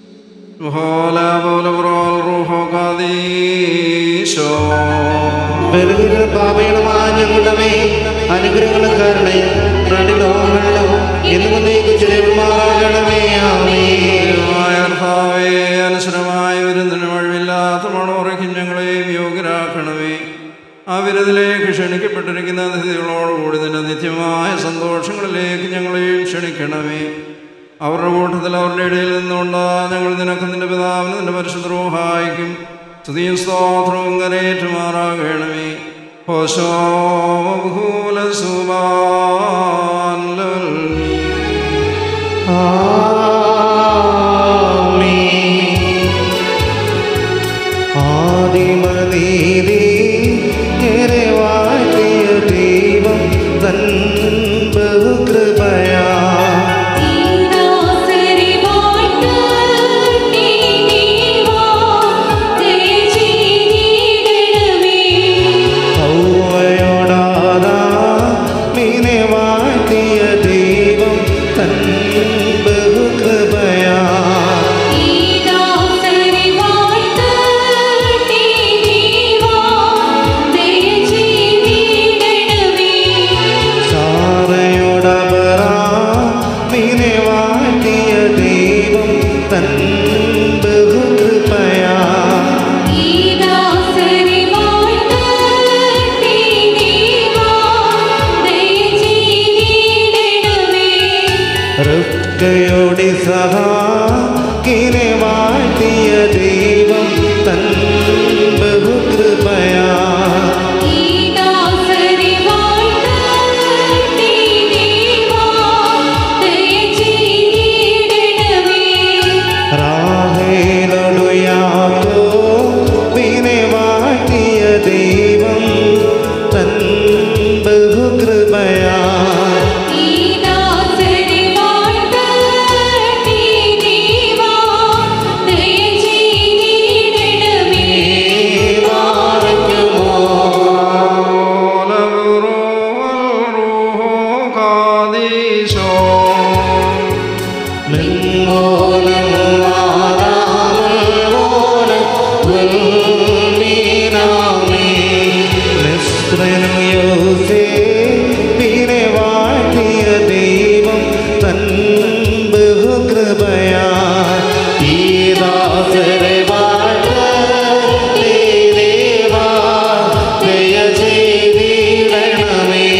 ബലഹീന പാപങ്ങളുമായ ഞങ്ങളുടെ മേൽ അനുഗ്രഹങ്ങളും കരുണയും രണ്ട് ലോകങ്ങളിലും എന്നും നീക്ക് ചെലവുമാകണമേ ആമേ അനുസരമായ ഒരു വഴിവില്ലാത്ത മണമുറയ്ക്കും ഞങ്ങളെയും യോഗ്യരാക്കണമേ ആ വിരതിലേക്ക് ക്ഷണിക്കപ്പെട്ടിരിക്കുന്ന അതിഥികളോടുകൂടി നിന്റെ നിത്യമായ സന്തോഷങ്ങളിലേക്ക് ഞങ്ങളെയും ക്ഷണിക്കണമേ അവരുടെ കൂട്ടത്തിൽ അവരുടെ ഇടയിൽ നിന്നുകൊണ്ട് ഞങ്ങൾ നിനക്ക് നിന്റെ പിതാവിന് നിന്റെ പരിശുദ്ധ റൂഹായിക്കും സ്തുതിയും സ്തോത്രവും കരയേറ്റുമാറാകണമേ ഹോശോഭൂല സുബാൻ ആദിമനീതി ഏറെ വാഴ്ത്തിയ ദൈവം തൻ ബഹുകൃപയാ ദീനാസരി വാഴ്ത്തേ നീവാ തേജീടണമേ ഔവയോടാതാ മീനെ വാഴ്ത്തിയ ദൈവം തൻ ബഹുകൃപയാ ദീനാസരി വാഴ്ത്തേ നീവാ തേജീടണമേ സാറയോടപറാ മീനെ വാഴ്ത്തിയ ദൈവം തൻ ബഹുകൃപയാ ദീനാസരി വാഴ്ത്തേ നീവാ തേജീടണമേ രക്ത തൃക്കയോടെ സഹാക്കിനെ വാഴ്ത്തിയ ദൈവം തൻ ബഹുകൃപയാ ഈ ദാസരെ വാഴ്ത്തട്ടെ ദേവാ ദയ ചെയ്തിടണമേ റാഹേലൊടുയാക്കോ വിനെ വാഴ്ത്തിയ ദൈവം തൻ ബഹുകൃപയാ ഈ ദാസരെ വാഴ്ത്തട്ടെ ദേവാ ദയ ചെയ്തിടണമേ ദൈവം തൻ ബഹുകൃപയാ ഈ ദാസരെ വാഴ്ത്തേ ദേവാ ദയ ചെയ്തിടണമേ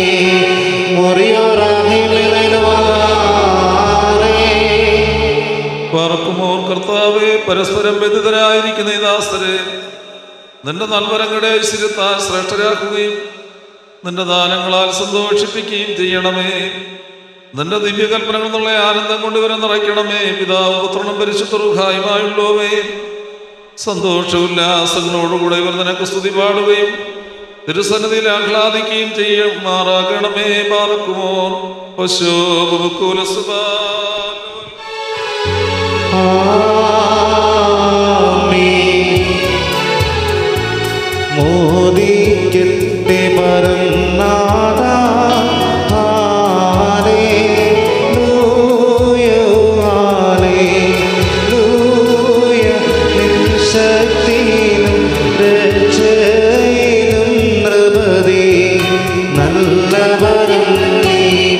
മുറിയോറാഹിമിലുമാറേ പറക്കുമോർ കർത്താവെ പരസ്പരം ബന്ധിതരായിരിക്കുന്ന ഈ ദാസരെ നിന്റെ നൽവരങ്ങളുടെ ഐശ്വര്യത്താൽ ശ്രേഷ്ഠരാക്കുകയും നിന്റെ ദാനങ്ങളാൽ സന്തോഷിപ്പിക്കുകയും ചെയ്യണമേ നിന്റെ ദിവ്യകൽപ്പനകൾ എന്നുള്ള ആനന്ദം കൊണ്ടുവരെ നിറയ്ക്കണമേ പിതാവ് പുത്രനും പരിശുദ്ധ റുഹായുമായുള്ളവേ സന്തോഷോല്ലാസങ്ങളോടുകൂടെ ഇവർ നിനക്ക് സ്തുതി പാടുകയും തിരുസന്നിധിയിൽ ആഹ്ലാദിക്കുകയും ചെയ്യുമാറാകണമേ പാറക്കുമോർ പശോകുലസുബാ മോദിക്കത്തെ പരന്നാഥ ശക്തിയിലും രക്ഷയിലും നൃപതി നല്ലവരും നീ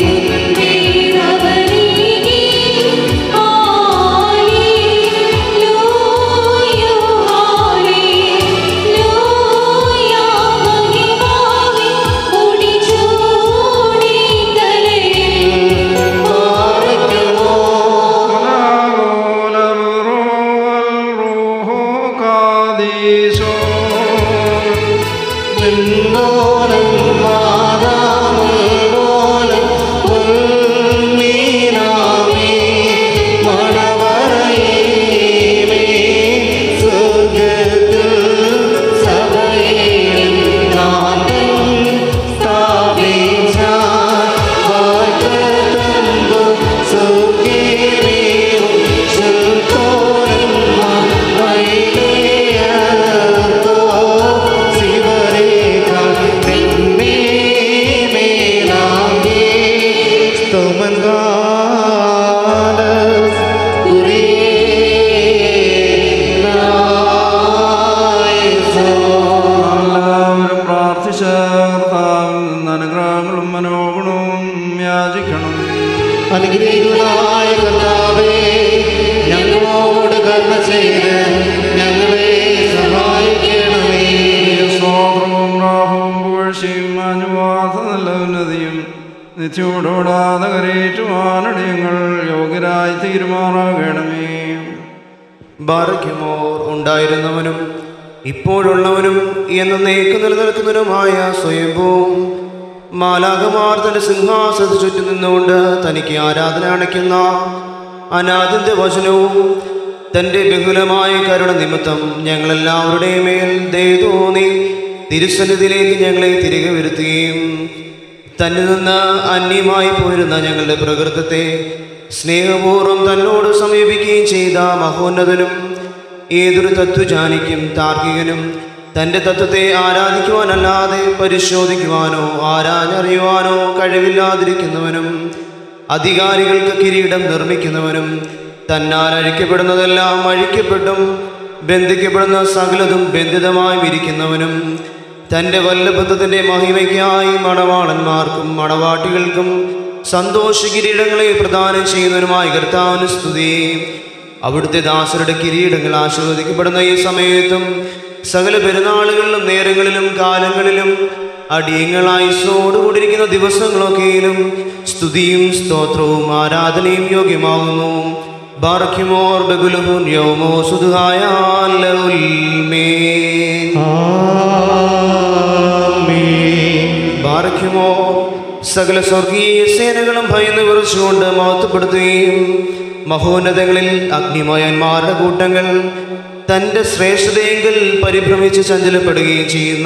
നിന്നോരം മാതാമോലം ഉൾമീനാമേ മണവറയേമേ സ്വർഗ്ഗത്തിൽ സഭയിൽ നാഥൻ സ്ഥാപിച്ച വാഗ്ദത്തമ്പു സുഖിമേവും ശുൽക്കോരം വൈലേയത്തോ ശിവരേഖ നിന്നെ മേലാകെ സ്തോമൻകാല എല്ലാവരും പ്രാർത്ഥിച്ച കർത്താവിൽ നിന്ന് അനുഗ്രഹങ്ങളും മനോഗുണവും യാചിക്കണം അനുഗ്രഹിക്കുന്നതായ കർത്താവേ ഞങ്ങളോട് കരുണ ചെയ്ത് ഞങ്ങളെ സഹായിക്കണമേ സ്തോത്രവും രാഹവും പുകഴ്ചയും അനുവാദ നല്ല ഉന്നതിയും നിത്യോടോടാതെ കരയേറ്റുവാനടിയങ്ങൾ യോഗ്യരായി തീരുമാറാകണമേ ബാറയ്ക്കുമോർ ഉണ്ടായിരുന്നവനും ഇപ്പോഴുള്ളവനും എന്നേക്ക് നിലനിൽക്കുന്നവനുമായ സ്വയംഭൂവും മാലാകമാർ തന്റെ സിംഹാസനത്തിൽ ചുറ്റും നിന്നുകൊണ്ട് തനിക്ക് ആരാധന അണയ്ക്കുന്ന അനാദിന്റെ വചനവും തന്റെ ബഹുലമായ കരുണ നിമിത്തം ഞങ്ങളെല്ലാവരുടെയും മേൽ ദയ തോന്നി തിരുസന്നിധിയിലേക്ക് ഞങ്ങളെ തിരികെ വരുത്തുകയും തന്നിൽ നിന്ന് അന്യമായി പോയിരുന്ന ഞങ്ങളുടെ പ്രകൃതത്തെ സ്നേഹപൂർവ്വം തന്നോട് സമീപിക്കുകയും ചെയ്ത മഹോന്നതനും ഏതൊരു തത്വജാനിക്കും താർക്കികനും തൻ്റെ തത്വത്തെ ആരാധിക്കുവാനല്ലാതെ പരിശോധിക്കുവാനോ ആരാഞ്ഞറിയുവാനോ കഴിവില്ലാതിരിക്കുന്നവനും അധികാരികൾക്ക് കിരീടം നിർമ്മിക്കുന്നവനും തന്നാൽ അഴിക്കപ്പെടുന്നതെല്ലാം അഴിക്കപ്പെട്ടും ബന്ധിക്കപ്പെടുന്ന സകലതും ബന്ധിതമായും ഇരിക്കുന്നവനും തൻ്റെ വല്ലഭത്വത്തിൻ്റെ മഹിമയ്ക്കായി മണവാളന്മാർക്കും മണവാട്ടികൾക്കും സന്തോഷ കിരീടങ്ങളെ പ്രദാനം ചെയ്യുന്നവനുമായ കർത്താവിന് സ്തുതി അവിടുത്തെ ദാസരുടെ കിരീടങ്ങൾ ആശീർവദിക്കപ്പെടുന്ന ഈ സമയത്തും സകല പെരുന്നാളുകളിലും നേരങ്ങളിലും കാലങ്ങളിലും അടിയങ്ങളായുസോടുകൂടിയിരിക്കുന്ന ദിവസങ്ങളൊക്കെയിലും സ്തുതിയും സ്തോത്രവും ആരാധനയും യോഗ്യമാകുന്നു ബാർഖ്യമോർ ബഗുലഹുൻ യൗമോ സുധായ ബാർഖ്യമോ സകല സ്വർഗീയ സേനകളും ഭയന്ന് വിറച്ചുകൊണ്ട് മഹത്വപ്പെടുത്തുകയും മഹോന്നതങ്ങളിൽ അഗ്നിമയന്മാരുടെ കൂട്ടങ്ങൾ തൻ്റെ ശ്രേഷ്ഠതയെങ്കിൽ പരിഭ്രമിച്ച് ചഞ്ചലപ്പെടുകയും ചെയ്യുന്ന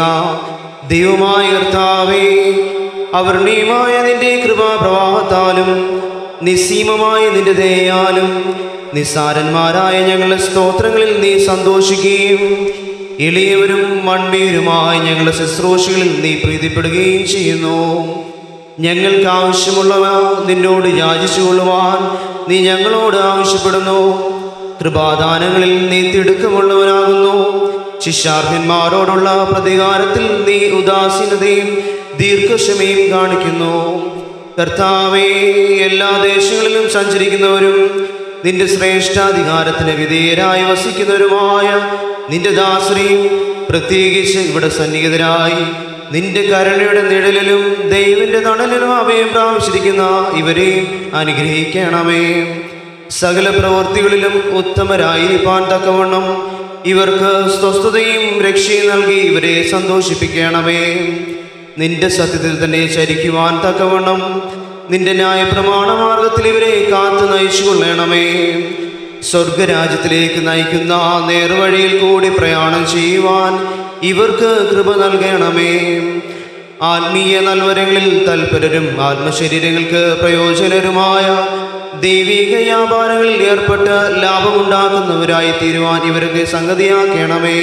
ദൈവമായ കർത്താവേ അവർണീയമായ നിന്റെ കൃപാപ്രവാഹത്താലും നിസ്സീമമായ നിന്റെ ദയാലും നിസ്സാരന്മാരായ ഞങ്ങളുടെ സ്തോത്രങ്ങളിൽ നീ സന്തോഷിക്കുകയും എളിയവരും മൺമീരുമായി ഞങ്ങളുടെ ശുശ്രൂഷകളിൽ നീ പ്രീതിപ്പെടുകയും ചെയ്യുന്നു ഞങ്ങൾക്ക് ആവശ്യമുള്ളവ നിന്നോട് യാചിച്ചുകൊള്ളുവാൻ നീ ഞങ്ങളോട് ആവശ്യപ്പെടുന്നു കൃപാദാനങ്ങളിൽ നീ തിടുക്കമുള്ളവനാകുന്നു ശിഷ്യാർഹന്മാരോടുള്ള പ്രതികാരത്തിൽ നീ ഉദാസീനതയും ദീർഘക്ഷമയും കാണിക്കുന്നു കർത്താവേ എല്ലാ ദേശങ്ങളിലും സഞ്ചരിക്കുന്നവരും നിന്റെ ശ്രേഷ്ഠാധികാരത്തിന് വിധേയരായി വസിക്കുന്നവരുമായ നിന്റെ ദാശ്രയും പ്രത്യേകിച്ച് ഇവിടെ സന്നിഹിതരായി നിന്റെ കരുണയുടെ നിഴലിലും ദൈവന്റെ തണലിലും അഭയം പ്രാപിച്ചിരിക്കുന്ന ഇവരെയും അനുഗ്രഹിക്കണമേ സകല പ്രവൃത്തികളിലും ഉത്തമരായിരിക്കാൻ തക്കവണ്ണം ഇവർക്ക് സ്വസ്ഥതയും രക്ഷയും നൽകി ഇവരെ സന്തോഷിപ്പിക്കണമേ നിന്റെ സത്യത്തിൽ തന്നെ ചരിക്കുവാൻ തക്കവണ്ണം നിന്റെ ന്യായ പ്രമാണമാർഗത്തിൽ ഇവരെ കാത്തു നയിച്ചു കൊള്ളണമേ സ്വർഗരാജ്യത്തിലേക്ക് നയിക്കുന്ന നേർവഴിയിൽ കൂടി പ്രയാണം ചെയ്യുവാൻ ഇവർക്ക് കൃപ നൽകണമേ ആത്മീയ നൽവരങ്ങളിൽ തൽപരരും ആത്മശരീരങ്ങൾക്ക് പ്രയോജനരുമായ ദൈവിക വ്യാപാരങ്ങളിൽ ഏർപ്പെട്ട് ലാഭമുണ്ടാക്കുന്നവരായി തീരുവാൻ ഇവർക്ക് സംഗതിയാക്കണമേ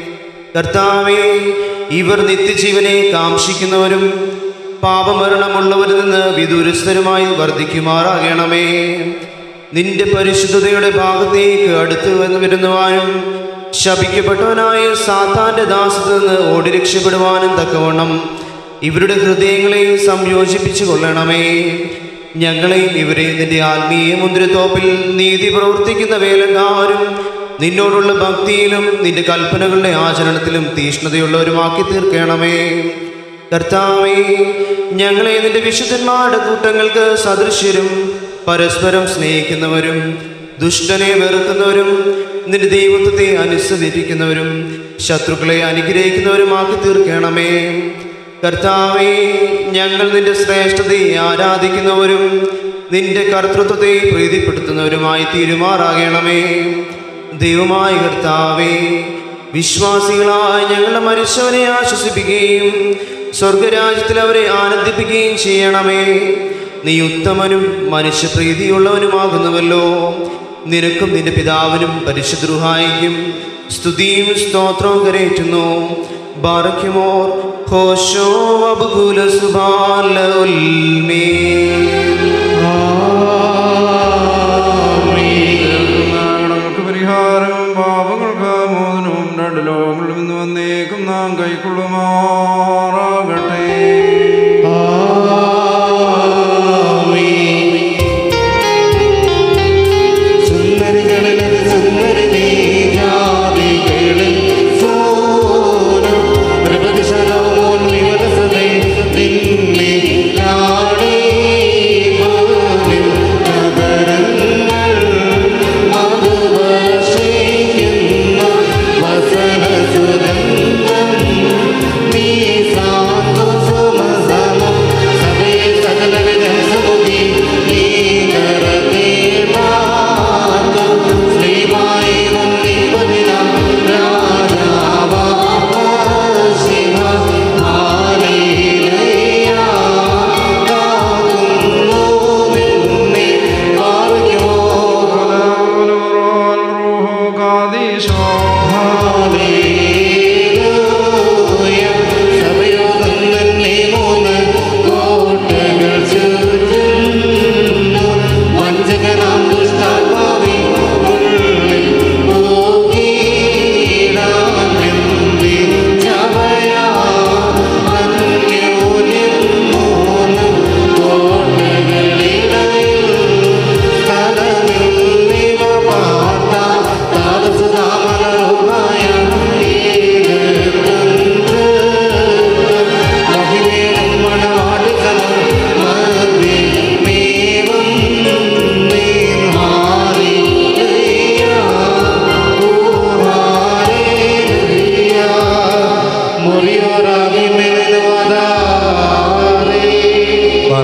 കർത്താവേ ഇവർ നിത്യജീവനെ കാംക്ഷിക്കുന്നവരും പാപമരണമുള്ളവരിൽ നിന്ന് വിദൂരസ്ഥരുമായി വർദ്ധിക്കുമാറാകണമേ നിന്റെ പരിശുദ്ധതയുടെ ഭാഗത്തേക്ക് അടുത്ത് വന്ന് വരുന്നുവാനും ശപിക്കപ്പെട്ടവനായ സാത്താന്റെ ദാസത്തിൽ നിന്ന് ഓടി രക്ഷപ്പെടുവാനും തക്കവണ്ണം ഇവരുടെ ഹൃദയങ്ങളെ സംയോജിപ്പിച്ചു കൊള്ളണമേ ഞങ്ങളെയും ഇവരെയും നിന്റെ ആത്മീയ മുദ്രത്തോപ്പിൽ നീതി പ്രവർത്തിക്കുന്ന വേലക്കാരും നിന്നോടുള്ള ഭക്തിയിലും നിന്റെ കൽപ്പനകളുടെ ആചരണത്തിലും തീഷ്ണതയുള്ളവരുമാക്കി തീർക്കണമേ കർത്താവേ ഞങ്ങളെ നിന്റെ വിശുദ്ധന്മാരുടെ കൂട്ടങ്ങൾക്ക് സദൃശ്യരും പരസ്പരം സ്നേഹിക്കുന്നവരും ദുഷ്ടനെ വെറുക്കുന്നവരും നിന്റെ ദൈവത്വത്തെ അനുസരിക്കുന്നവരും ശത്രുക്കളെ അനുഗ്രഹിക്കുന്നവരുമാക്കി തീർക്കണമേ കർത്താവേ ഞങ്ങൾ നിന്റെ ശ്രേഷ്ഠതയെ ആരാധിക്കുന്നവരും നിന്റെ കർത്തൃത്വത്തെ പ്രീതിപ്പെടുത്തുന്നവരുമായി തീരുമാറാകണമേ ദൈവമായ കർത്താവേ വിശ്വാസികളായ ഞങ്ങളുടെ മനുഷ്യവരെ ആശ്വസിപ്പിക്കുകയും സ്വർഗരാജ്യത്തിൽ അവരെ ആനന്ദിപ്പിക്കുകയും ചെയ്യണമേ നീ ഉത്തമനും മനുഷ്യപ്രീതിയുള്ളവനുമാകുന്നുവല്ലോ നിനക്കും നിന്റെ പിതാവിനും പരിശുദ്രുഹായിക്കും സ്തുതിയും സ്തോത്രവും കരയേറ്റുന്നു ബാറയ്ക്കുമോർ ഹോശോ അബുകുല സുബാല ഉൽമേ ഞങ്ങൾക്ക് പരിഹാരവും പാപങ്ങൾക്ക് മോചനവും രണ്ട് ലോകങ്ങളിൽ നിന്ന് വന്നേക്കും നാം കൈക്കൊള്ളുമാറാകട്ടെ സുന്ദരികളിൽ സുന്ദരി നീ ജാതികളിൽ സോനം പ്രപതിശലോൻ വിവരസതേ നിന്നെ കാണേ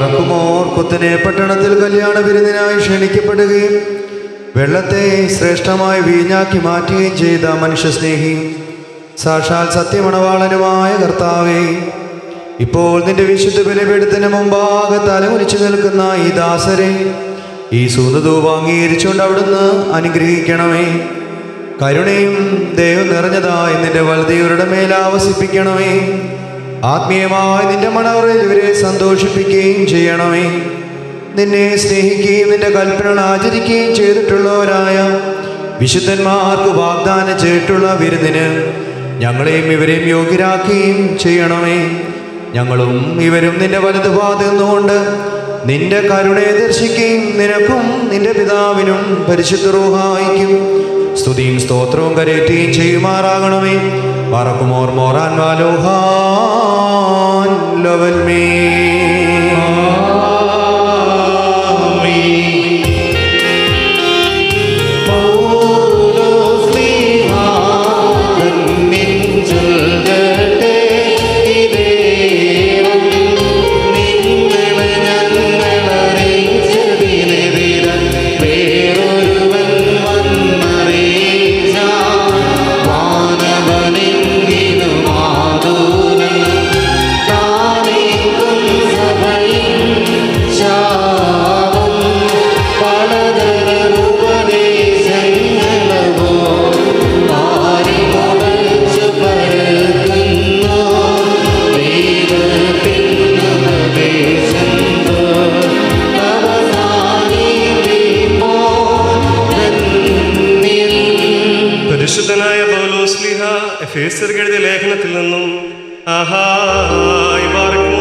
പറക്കുമോർ കുത്തനെ പട്ടണത്തിൽ കല്യാണ വിരുന്നിനായി ക്ഷണിക്കപ്പെടുകയും വെള്ളത്തെ ശ്രേഷ്ഠമായി വീഞ്ഞാക്കി മാറ്റുകയും ചെയ്ത മനുഷ്യസ്നേഹിയും സാക്ഷാൽ സത്യമണവാളനുമായ കർത്താവേ ഇപ്പോൾ നിന്റെ വിശുദ്ധ ബലിപീഠത്തിന് മുമ്പാകെ തലമുരിച്ചു നിൽക്കുന്ന ഈ ദാസരെ ഈ സൂതധൂപം അംഗീകരിച്ചുകൊണ്ട് അവിടുന്ന് അനുഗ്രഹിക്കണമേ കരുണയും ദൈവം നിറഞ്ഞതായി നിന്റെ വലതിയവരുടെ മേൽ ആവസിപ്പിക്കണമേ ആത്മീയമായി നിന്റെ മണവറയിൽ ഇവരെ സന്തോഷിപ്പിക്കുകയും ചെയ്യണമേ നിന്നെ സ്നേഹിക്കുകയും നിന്റെ കൽപ്പനകൾ ആചരിക്കുകയും ചെയ്തിട്ടുള്ളവരായ വിശുദ്ധന്മാർക്ക് വാഗ്ദാനം ചെയ്തിട്ടുള്ള വിരുന്നിന് ഞങ്ങളെയും ഇവരെയും യോഗ്യരാക്കുകയും ചെയ്യണമേ ഞങ്ങളും ഇവരും നിന്റെ വലതുപാത നിന്നുകൊണ്ട് നിന്റെ കരുണയെ ദർശിക്കുകയും നിനക്കും നിന്റെ പിതാവിനും പരിശുദ്ധ റൂഹായിക്കും സ്തുതിയും സ്തോത്രവും കരയറ്റുകയും ചെയ്യുമാറാകണമേ പറക്കുമോർ മോറാൻ വാലോഹാൻ ലവൽ മേ പരിശുദ്ധനായ പൗലോസ്ലിഹ എഫേസർക്ക് എഴുതിയ ലേഖനത്തിൽ നിന്നും ആഹായി പാർക്കുമോ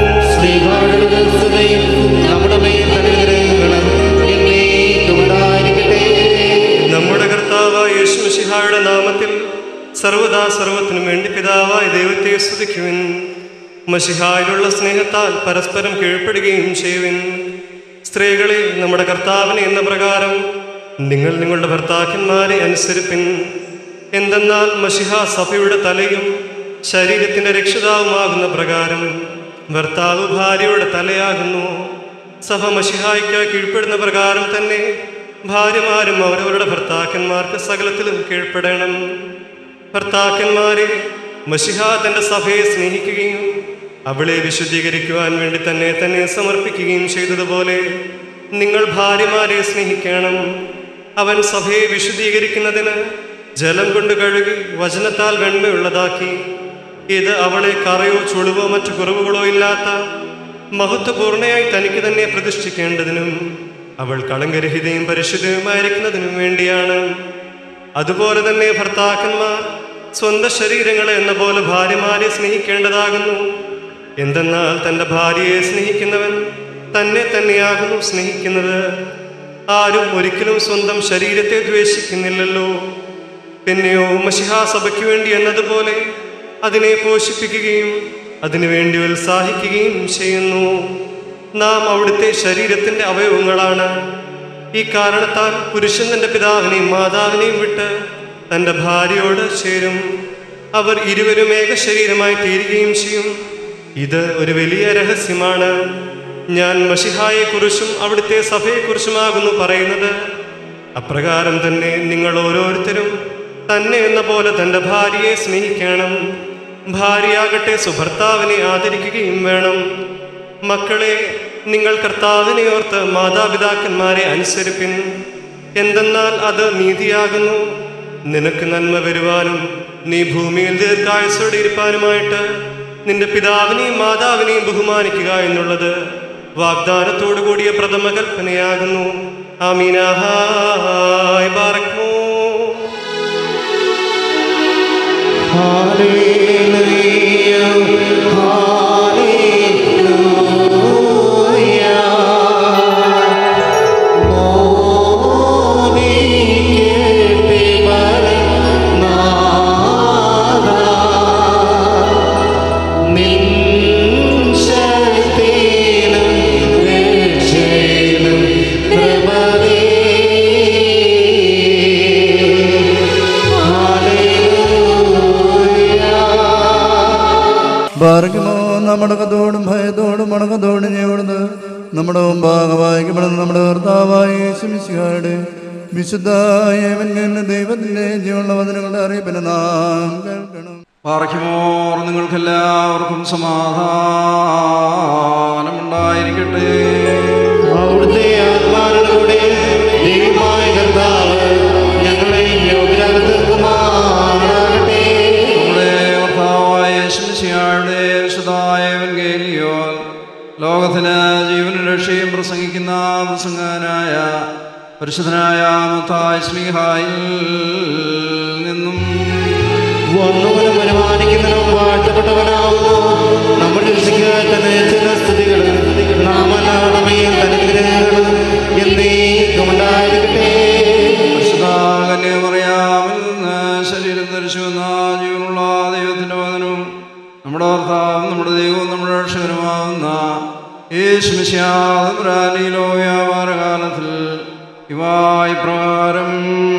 നമ്മുടെ കർത്താവായ യേശുമിശിഹായുടെ നാമത്തിൽ സർവദാ സർവത്തിനും വേണ്ടി പിതാവായ ദൈവത്തെ സ്തുതിക്കുവിൻ മഷിഹായിലുള്ള സ്നേഹത്താൽ പരസ്പരം കീഴ്പ്പെടുകയും ചെയ്യുവിൻ സ്ത്രീകളെ നമ്മുടെ കർത്താവിനെ എന്ന പ്രകാരം നിങ്ങൾ നിങ്ങളുടെ ഭർത്താക്കന്മാരെ അനുസരിപ്പിൻ എന്തെന്നാൽ മഷിഹ സഭയുടെ തലയും ശരീരത്തിൻ്റെ രക്ഷിതാവുമാകുന്ന പ്രകാരം ഭർത്താവ് ഭാര്യയുടെ തലയാകുന്നു സഭ മഷിഹായ്ക്ക് കീഴ്പ്പെടുന്ന പ്രകാരം തന്നെ ഭാര്യമാരും അവരവരുടെ ഭർത്താക്കന്മാർക്ക് സകലത്തിലും കീഴ്പ്പെടണം ഭർത്താക്കന്മാരെ മഷിഹ തൻ്റെ സഭയെ സ്നേഹിക്കുകയും അവളെ വിശുദ്ധീകരിക്കുവാൻ വേണ്ടി തന്നെ തന്നെ സമർപ്പിക്കുകയും ചെയ്തതുപോലെ നിങ്ങൾ ഭാര്യമാരെ സ്നേഹിക്കണം അവൻ സഭയെ വിശുദ്ധീകരിക്കുന്നതിന് ജലം കൊണ്ട് കഴുകി വചനത്താൽ വെണ്മയുള്ളതാക്കി ഇത് അവളെ കറയോ ചുളിവോ മറ്റു കുറവുകളോ ഇല്ലാത്ത മഹത്വപൂർണയായി തനിക്ക് തന്നെ പ്രതിഷ്ഠിക്കേണ്ടതിനും അവൾ കളങ്കരഹിതയും പരിശുദ്ധവുമായിരിക്കുന്നതിനും വേണ്ടിയാണ് അതുപോലെ തന്നെ ഭർത്താക്കന്മാർ സ്വന്തം ശരീരങ്ങളെ എന്ന പോലെ ഭാര്യമാരെ സ്നേഹിക്കേണ്ടതാകുന്നു എന്തെന്നാൽ തൻ്റെ ഭാര്യയെ സ്നേഹിക്കുന്നവൻ തന്നെ തന്നെയാകുന്നു സ്നേഹിക്കുന്നത് ആരും ഒരിക്കലും സ്വന്തം ശരീരത്തെ ദ്വേഷിക്കുന്നില്ലല്ലോ പിന്നെയോ മഷിഹാസഭയ്ക്ക് വേണ്ടി എന്നതുപോലെ അതിനെ പോഷിപ്പിക്കുകയും അതിനുവേണ്ടി ഉത്സാഹിക്കുകയും ചെയ്യുന്നു നാം അവിടുത്തെ ശരീരത്തിൻ്റെ അവയവങ്ങളാണ് ഈ കാരണത്താൽ പുരുഷൻ തൻ്റെ പിതാവിനെയും മാതാവിനെയും വിട്ട് തൻ്റെ ഭാര്യയോട് ചേരും അവർ ഇരുവരും ഏക ശരീരമായി തീരുകയും ചെയ്യും ഇത് ഒരു വലിയ രഹസ്യമാണ് ഞാൻ മഷിഹായെക്കുറിച്ചും അവിടുത്തെ സഭയെക്കുറിച്ചുമാകുന്നു പറയുന്നത് അപ്രകാരം തന്നെ നിങ്ങൾ ഓരോരുത്തരും തന്നെ എന്ന പോലെ തൻ്റെ ഭാര്യയെ സ്നേഹിക്കണം ഭാര്യയാകട്ടെ സുഭർത്താവിനെ ആദരിക്കുകയും വേണം മക്കളെ നിങ്ങൾ കർത്താവിനെ ഓർത്ത് മാതാപിതാക്കന്മാരെ അനുസരിപ്പിൻ എന്തെന്നാൽ അത് നീതിയാകുന്നു നിനക്ക് നന്മ വരുവാനും നീ ഭൂമിയിൽ ദീർഘായുസോടെ ഇരിപ്പാനുമായിട്ട് നിന്റെ പിതാവിനെയും മാതാവിനെയും ബഹുമാനിക്കുക എന്നുള്ളത് വാഗ്ദാനത്തോടു കൂടിയ പ്രഥമ കൽപ്പനയാകുന്നു ആമീനാഹായ് ബാറക്മോ ഭാർഗമോ നമ്മുടെ മുമ്പാകെ വായിക്കപ്പെടുന്ന നമ്മുടെ കർത്താവായ ശമിശിഹായുടെ വിശുദ്ധായ ദൈവത്തിന്റെ ജീവനുള്ള വചനങ്ങളുടെ അറിയിപ്പിനെ നാം കേൾക്കണം പാർക്കുമോർ നിങ്ങൾക്കെല്ലാവർക്കും സമാധാനമുണ്ടായിരിക്കട്ടെ അവിടുത്തെ ആത്മാവിലൂടെ ദൈവമായ കർത്താവ് ഞങ്ങളെ യോഗ്യരാകത്തീർക്കുമാറാകട്ടെ നമ്മുടെ കർത്താവായ ശംശിയായുടെ വിശുദ്ധായ എവൻഗേലിയോൻ ലോകത്തിന് ജീവനും രക്ഷയും പ്രസംഗിക്കുന്ന പ്രസംഗനായ പരിശുദ്ധനായ മത്തായ സ്മിഹായിൽ നിന്നും വണ്ണുവനും വരുമാനിക്കുന്നതിനും വാഴ്ത്തപ്പെട്ടവനാവുന്നു നമ്മുടെ രക്ഷിക്കാൻ തന്നെ ചില സ്തുതികൾ നാമനാമയും അനുഗ്രഹങ്ങളും എന്നേക്കും ഉണ്ടായിരിക്കട്ടെ പരിശുദ്ധാകന്യമറിയാമിൽ നിന്ന് ശരീരം ധരിച്ചു വന്ന ജീവനുള്ള ദൈവത്തിൻ്റെ വചനവും നമ്മുടെ ഭർത്താവും നമ്മുടെ ദൈവവും നമ്മുടെ രക്ഷകനുമാവുന്ന യേശുമിശാദപുരാനിലോ വ്യാപാരകാലത്തിൽ ഇവ ഇപ്രകാരം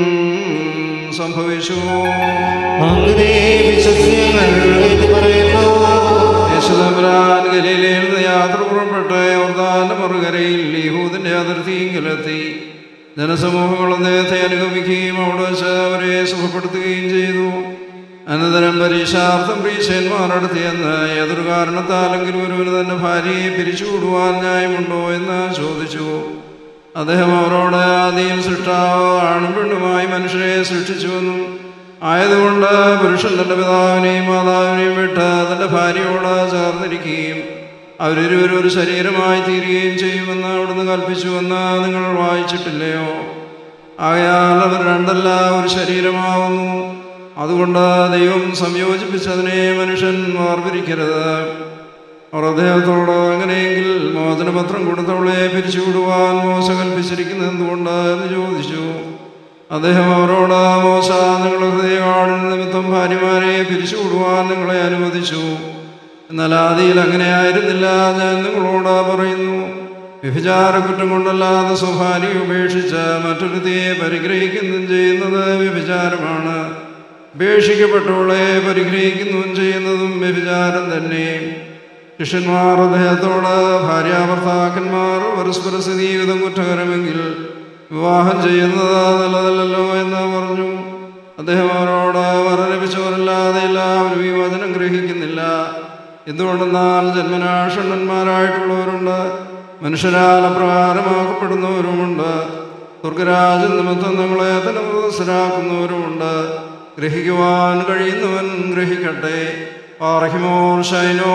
സംഭവിച്ചു അങ്ങനെ വിശ്വസ്യങ്ങൾ പറയുന്നു യേശുദമ്പുരാൻ ഗലീലയിൽ നിന്ന് യാത്ര പുറപ്പെട്ട് യോർദാന്റെ മറുകരയിൽ യഹൂദിന്റെ അതിർത്തിയിലെത്തി ജനസമൂഹങ്ങൾ അദ്ദേഹത്തെ അനുഗമിക്കുകയും അവിടെ വെച്ച് അവരെ സുഖപ്പെടുത്തുകയും ചെയ്തു അനന്തരം പരീക്ഷാർത്ഥം പ്രീശന്മാരടുത്ത് എന്ന് ഏതൊരു കാരണത്താലെങ്കിലും ഒരുവന് തന്നെ ഭാര്യയെ പിരിച്ചുവിടുവാൻ ന്യായമുണ്ടോ എന്ന് ചോദിച്ചു അദ്ദേഹം അവരോട് ആദ്യം സൃഷ്ടാവ് ആണും പെണ്ണുമായി മനുഷ്യരെ സൃഷ്ടിച്ചുവെന്നും ആയതുകൊണ്ട് പുരുഷൻ തൻ്റെ പിതാവിനെയും മാതാവിനെയും വിട്ട് തൻ്റെ ഭാര്യയോട് ചേർന്നിരിക്കുകയും അവരിരുവരും ഒരു ശരീരമായി തീരുകയും ചെയ്യുമെന്ന് അവിടുന്ന് കൽപ്പിച്ചുവെന്ന് നിങ്ങൾ വായിച്ചിട്ടില്ലയോ ആകയാൽ അവർ രണ്ടല്ല ഒരു ശരീരമാവുന്നു അതുകൊണ്ട് ദൈവം സംയോജിപ്പിച്ചതിനെ മനുഷ്യൻ വേർപിരിക്കരുത് അവർ അദ്ദേഹത്തോട് അങ്ങനെയെങ്കിൽ മോചനപത്രം കൊടുത്തവളെ പിരിച്ചുവിടുവാൻ മോശ കൽപ്പിച്ചിരിക്കുന്നത് എന്തുകൊണ്ട് എന്ന് ചോദിച്ചു അദ്ദേഹം അവരോട് മോശ നിങ്ങളുടെ ഹൃദയകാടിന് നിമിത്തം ഭാര്യമാരെ പിരിച്ചുവിടുവാൻ നിങ്ങളെ അനുവദിച്ചു എന്നാൽ ആദിയിൽ അങ്ങനെ ആയിരുന്നില്ല ഞാൻ നിങ്ങളോട് പറയുന്നു വ്യഭിചാര കുറ്റം കൊണ്ടല്ലാതെ സ്വഭാര്യ ഉപേക്ഷിച്ച് മറ്റൊരുത്തിയെ പരിഗ്രഹിക്കുന്നതും ചെയ്യുന്നത് വ്യഭിചാരമാണ് ഉപേക്ഷിക്കപ്പെട്ടവളെ പരിഗ്രഹിക്കുന്നതും ചെയ്യുന്നതും വ്യഭിചാരം തന്നെ ശിഷ്യന്മാർ അദ്ദേഹത്തോട് ഭാര്യാഭർത്താക്കന്മാർ പരസ്പര സ്ഥിതിയുതം കുറ്റകരമെങ്കിൽ വിവാഹം ചെയ്യുന്നത് നല്ലതല്ലല്ലോ എന്ന് പറഞ്ഞു അദ്ദേഹം അവരോട് വര ലഭിച്ചവരല്ലാതെ എല്ലാവരും ഈ വചനം ഗ്രഹിക്കുന്നില്ല എന്തുകൊണ്ടെന്നാൽ ജന്മനാഷണ്ണന്മാരായിട്ടുള്ളവരുണ്ട് മനുഷ്യരാൽ അപ്രകാരമാക്കപ്പെടുന്നവരുമുണ്ട് സ്വർഗരാജ നിമിത്തം നിങ്ങളെ തന്നെ മനസ്സിലാക്കുന്നവരുമുണ്ട് ഗ്രഹിക്കുവാൻ കഴിയുന്നവൻ ഗ്രഹിക്കട്ടെ പാറഹിമോർ ശൈനോ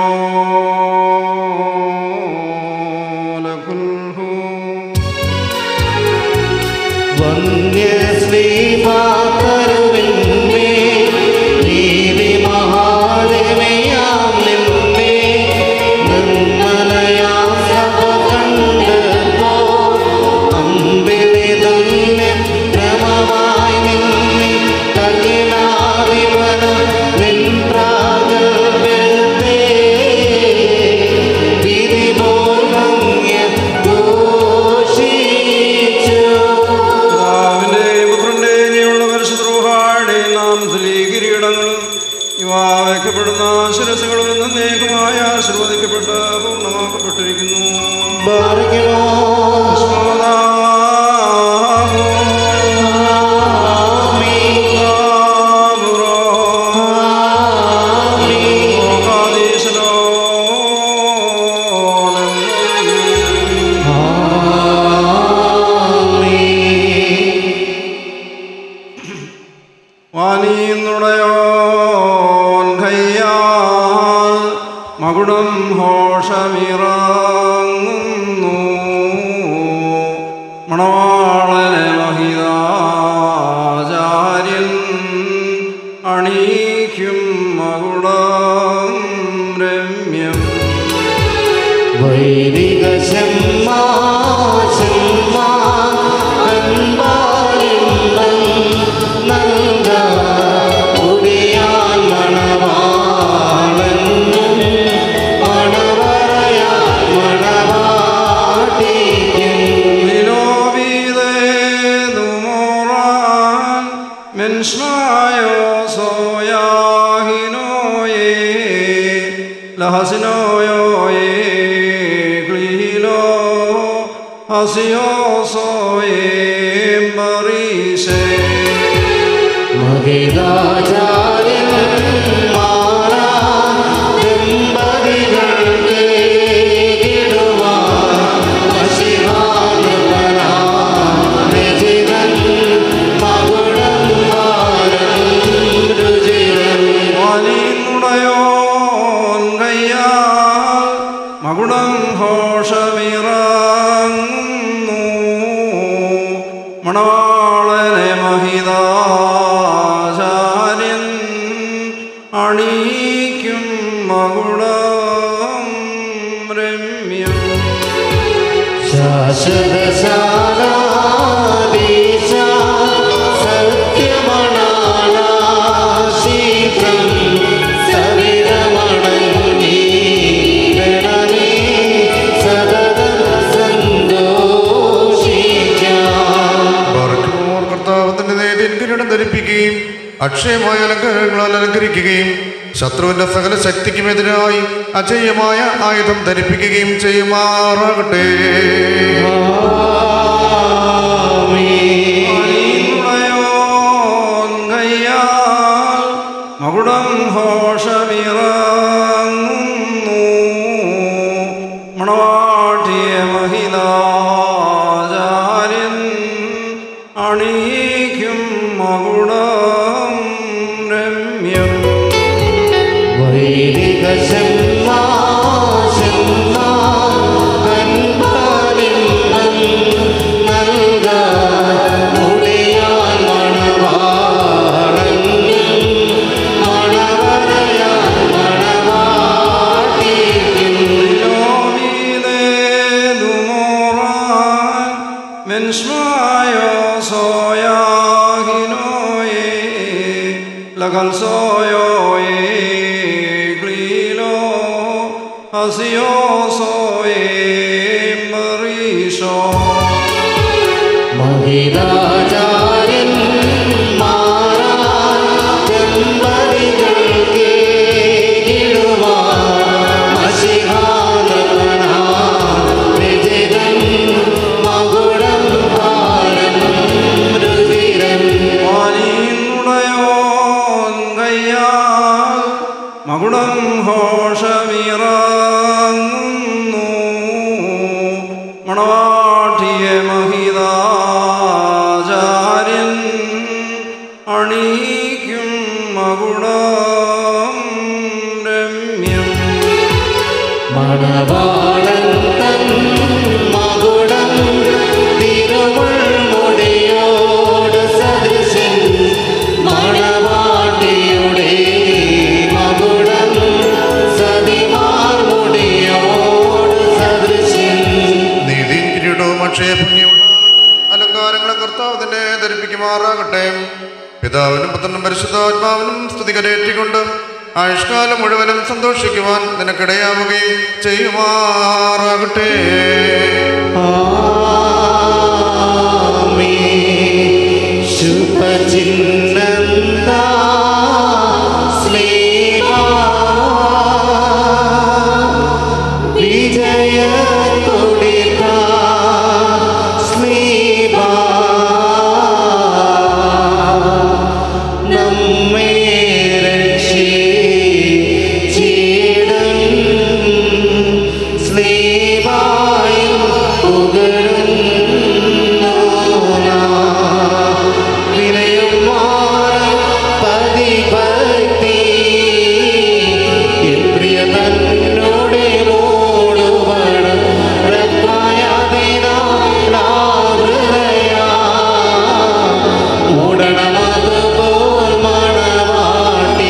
ലഖുൽഹു വന്യശ്രീമാതരുവിന്മേ നീതി മഹാദേവയാം നിന്നെ നിർമ്മലയാം സഭ കണ്ടപ്പോ അമ്പിളി തന്നെ ക്രമമായി നിന്നെ കകിലാധിപന നിൻപ്രാഗൽഭ്യത്തെ വിധി പോൽ ഭംഗ്യ ഘോഷിച്ചു പിതാവിന്റെയും പുത്രന്റെയും നീയുള്ള പരിശുദ്രൂഹാടെ നാമത്തിൽ ഈ കിരീടങ്ങളും ഇവ വയ്ക്കപ്പെടുന്ന ശിരസുകളും എന്നേക്കുമായ ആശീർവദിക്കപ്പെട്ട് പൂർണ്ണമാക്കപ്പെട്ടിരിക്കുന്നു വാനീന്നുടയോൻ കയ്യാൽ മകുടം ഹോഷമിറങ്ങുന്നു മണവാളനെ മഹിതാചാര്യൻ അണീക്കും മകുടം രമ്യം വൈദിക ശമ്മാ ശമ്മാ കൺപാലിമ്പം നൽക കുടിയാൻ മണവാളൻ മണവറയാ മണവാട്ടിക്കും വിലോപിതേ അസിയോസോയേം മറീശേ വാലിനുടയോൻ കയ്യാൽ മകുടം ഘോഷമിറങ്ങുന്നു മണവാളനെ മഹിതാചാര്യൻ അണീക്കും മകുടം രമ്യം ബാറക്കുമോർ കർത്താവ് തന്റെ നേതിയിൽ കിരീടം ധരിപ്പിക്കുകയും അക്ഷയമായ അലങ്കാരങ്ങളാൽ അലങ്കരിക്കുകയും ശത്രുവിന്റെ സകല ശക്തിക്കുമെതിരായി അജയ്യമായ ആയുധം ധരിപ്പിക്കുകയും ചെയ്യുമാറാകട്ടെ വാലിനുടയോൻ കയ്യാൽ മകുടം ഘോഷമിറങ്ങുന്നു മണവാട്ടിയ മഹിതാചാര്യൻ അണീക്കും മകുടം രമ്യം Menschmayo soyaginoye lagal soyoye glilo asio soye marisho മഹിതാചാര്യൻ വാലിനുടയോൻ കയ്യാൽ മകുടം ഘോഷമിറങ്ങുന്നു മണവാട്ടിയെ മഹിതാചാര്യൻ അണീക്കും മകുടം രമ്യം മണവാളൻ തൻ മകുടം തിരുമുൾമുടിയോട് സദൃശൻ മണവാട്ടിയുടെ മകുടം സതിമാർമുടിയോട് സദൃശൻ നീതിയും കിരീടവും അക്ഷയഭംഗിയുള്ള അലങ്കാരങ്ങളും കർത്താവ് തന്നെ ധരിപ്പിക്കുമാറാകട്ടെ പിതാവിനും പുത്രനും പരിശുദ്ധാത്മാവിനും സ്തുതി കരയേറ്റിക്കൊണ്ട് ആയുഷ്കാലം മുഴുവനും സന്തോഷിക്കുവാൻ നിനക്കിടയാവുകയും ചെയ്യുമാറാകട്ടെ ശുഭചിഹ്നന്ത സ്നേഹ വിജയ കൊടിത സ്നേഹ നമ്മെ രക്ഷിച്ചിടും സ്നേഹായും പുകഴുന്നു നാം. വിനയം മാറും പതിഭക്തി എൻ പ്രിയ തന്നോടെ മൂടുവണം മൂടണമതുപോൽ മണവാട്ടി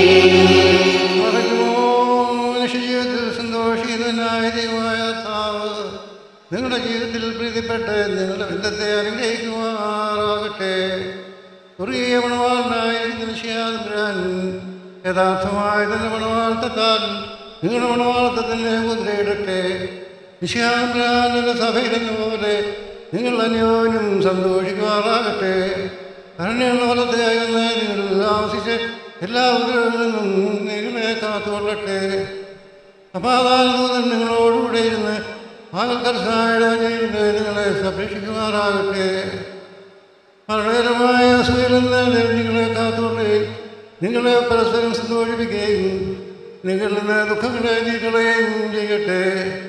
മനുഷ്യജീവിതത്തിൽ സന്തോഷിതനായ ദൈവമായ കർത്താവ് നിങ്ങളുടെ ജീവിതത്തിൽ പ്രീതിപ്പെട്ട് നിങ്ങളുടെ ബന്ധത്തെ അനുഗ്രഹിക്കുമാറാകട്ടെ കുറിയ മണവാളനായിരിക്കുന്ന വിഷയാന്തരാൻ യഥാർത്ഥമായ തന്റെ മണവാളത്താൽ നിങ്ങളുടെ മണവാളത്തത്തിൻ്റെ മുദ്രയിടട്ടെ വിഷയാന്തരാന്റെ സഭയിലെന്ന പോലെ നിങ്ങൾ അന്യോന്യം സന്തോഷിക്കുമാറാകട്ടെ കരുണയുള്ള ഫലത്തെയായി വന്ന് നിങ്ങൾ ആവശ്യിച്ച് എല്ലാ ഉപദ്രവങ്ങളിൽ നിന്നും നിങ്ങളെ കാത്തുകൊള്ളട്ടെ സമാധാനദൂതൻ നിങ്ങളോടുകൂടെ ഇരുന്ന് ആകർഷായ നിങ്ങളെ സംരക്ഷിക്കുമാറാകട്ടെ മരണകരമായ അസുഖയിൽ നിന്ന് നിങ്ങളെ കാത്തുകൊണ്ട് നിങ്ങളെ പരസ്പരം സന്തോഷിപ്പിക്കുകയും നിങ്ങളിൽ നിന്ന് ദുഃഖങ്ങളെ നീക്കളയുകയും ചെയ്യട്ടെ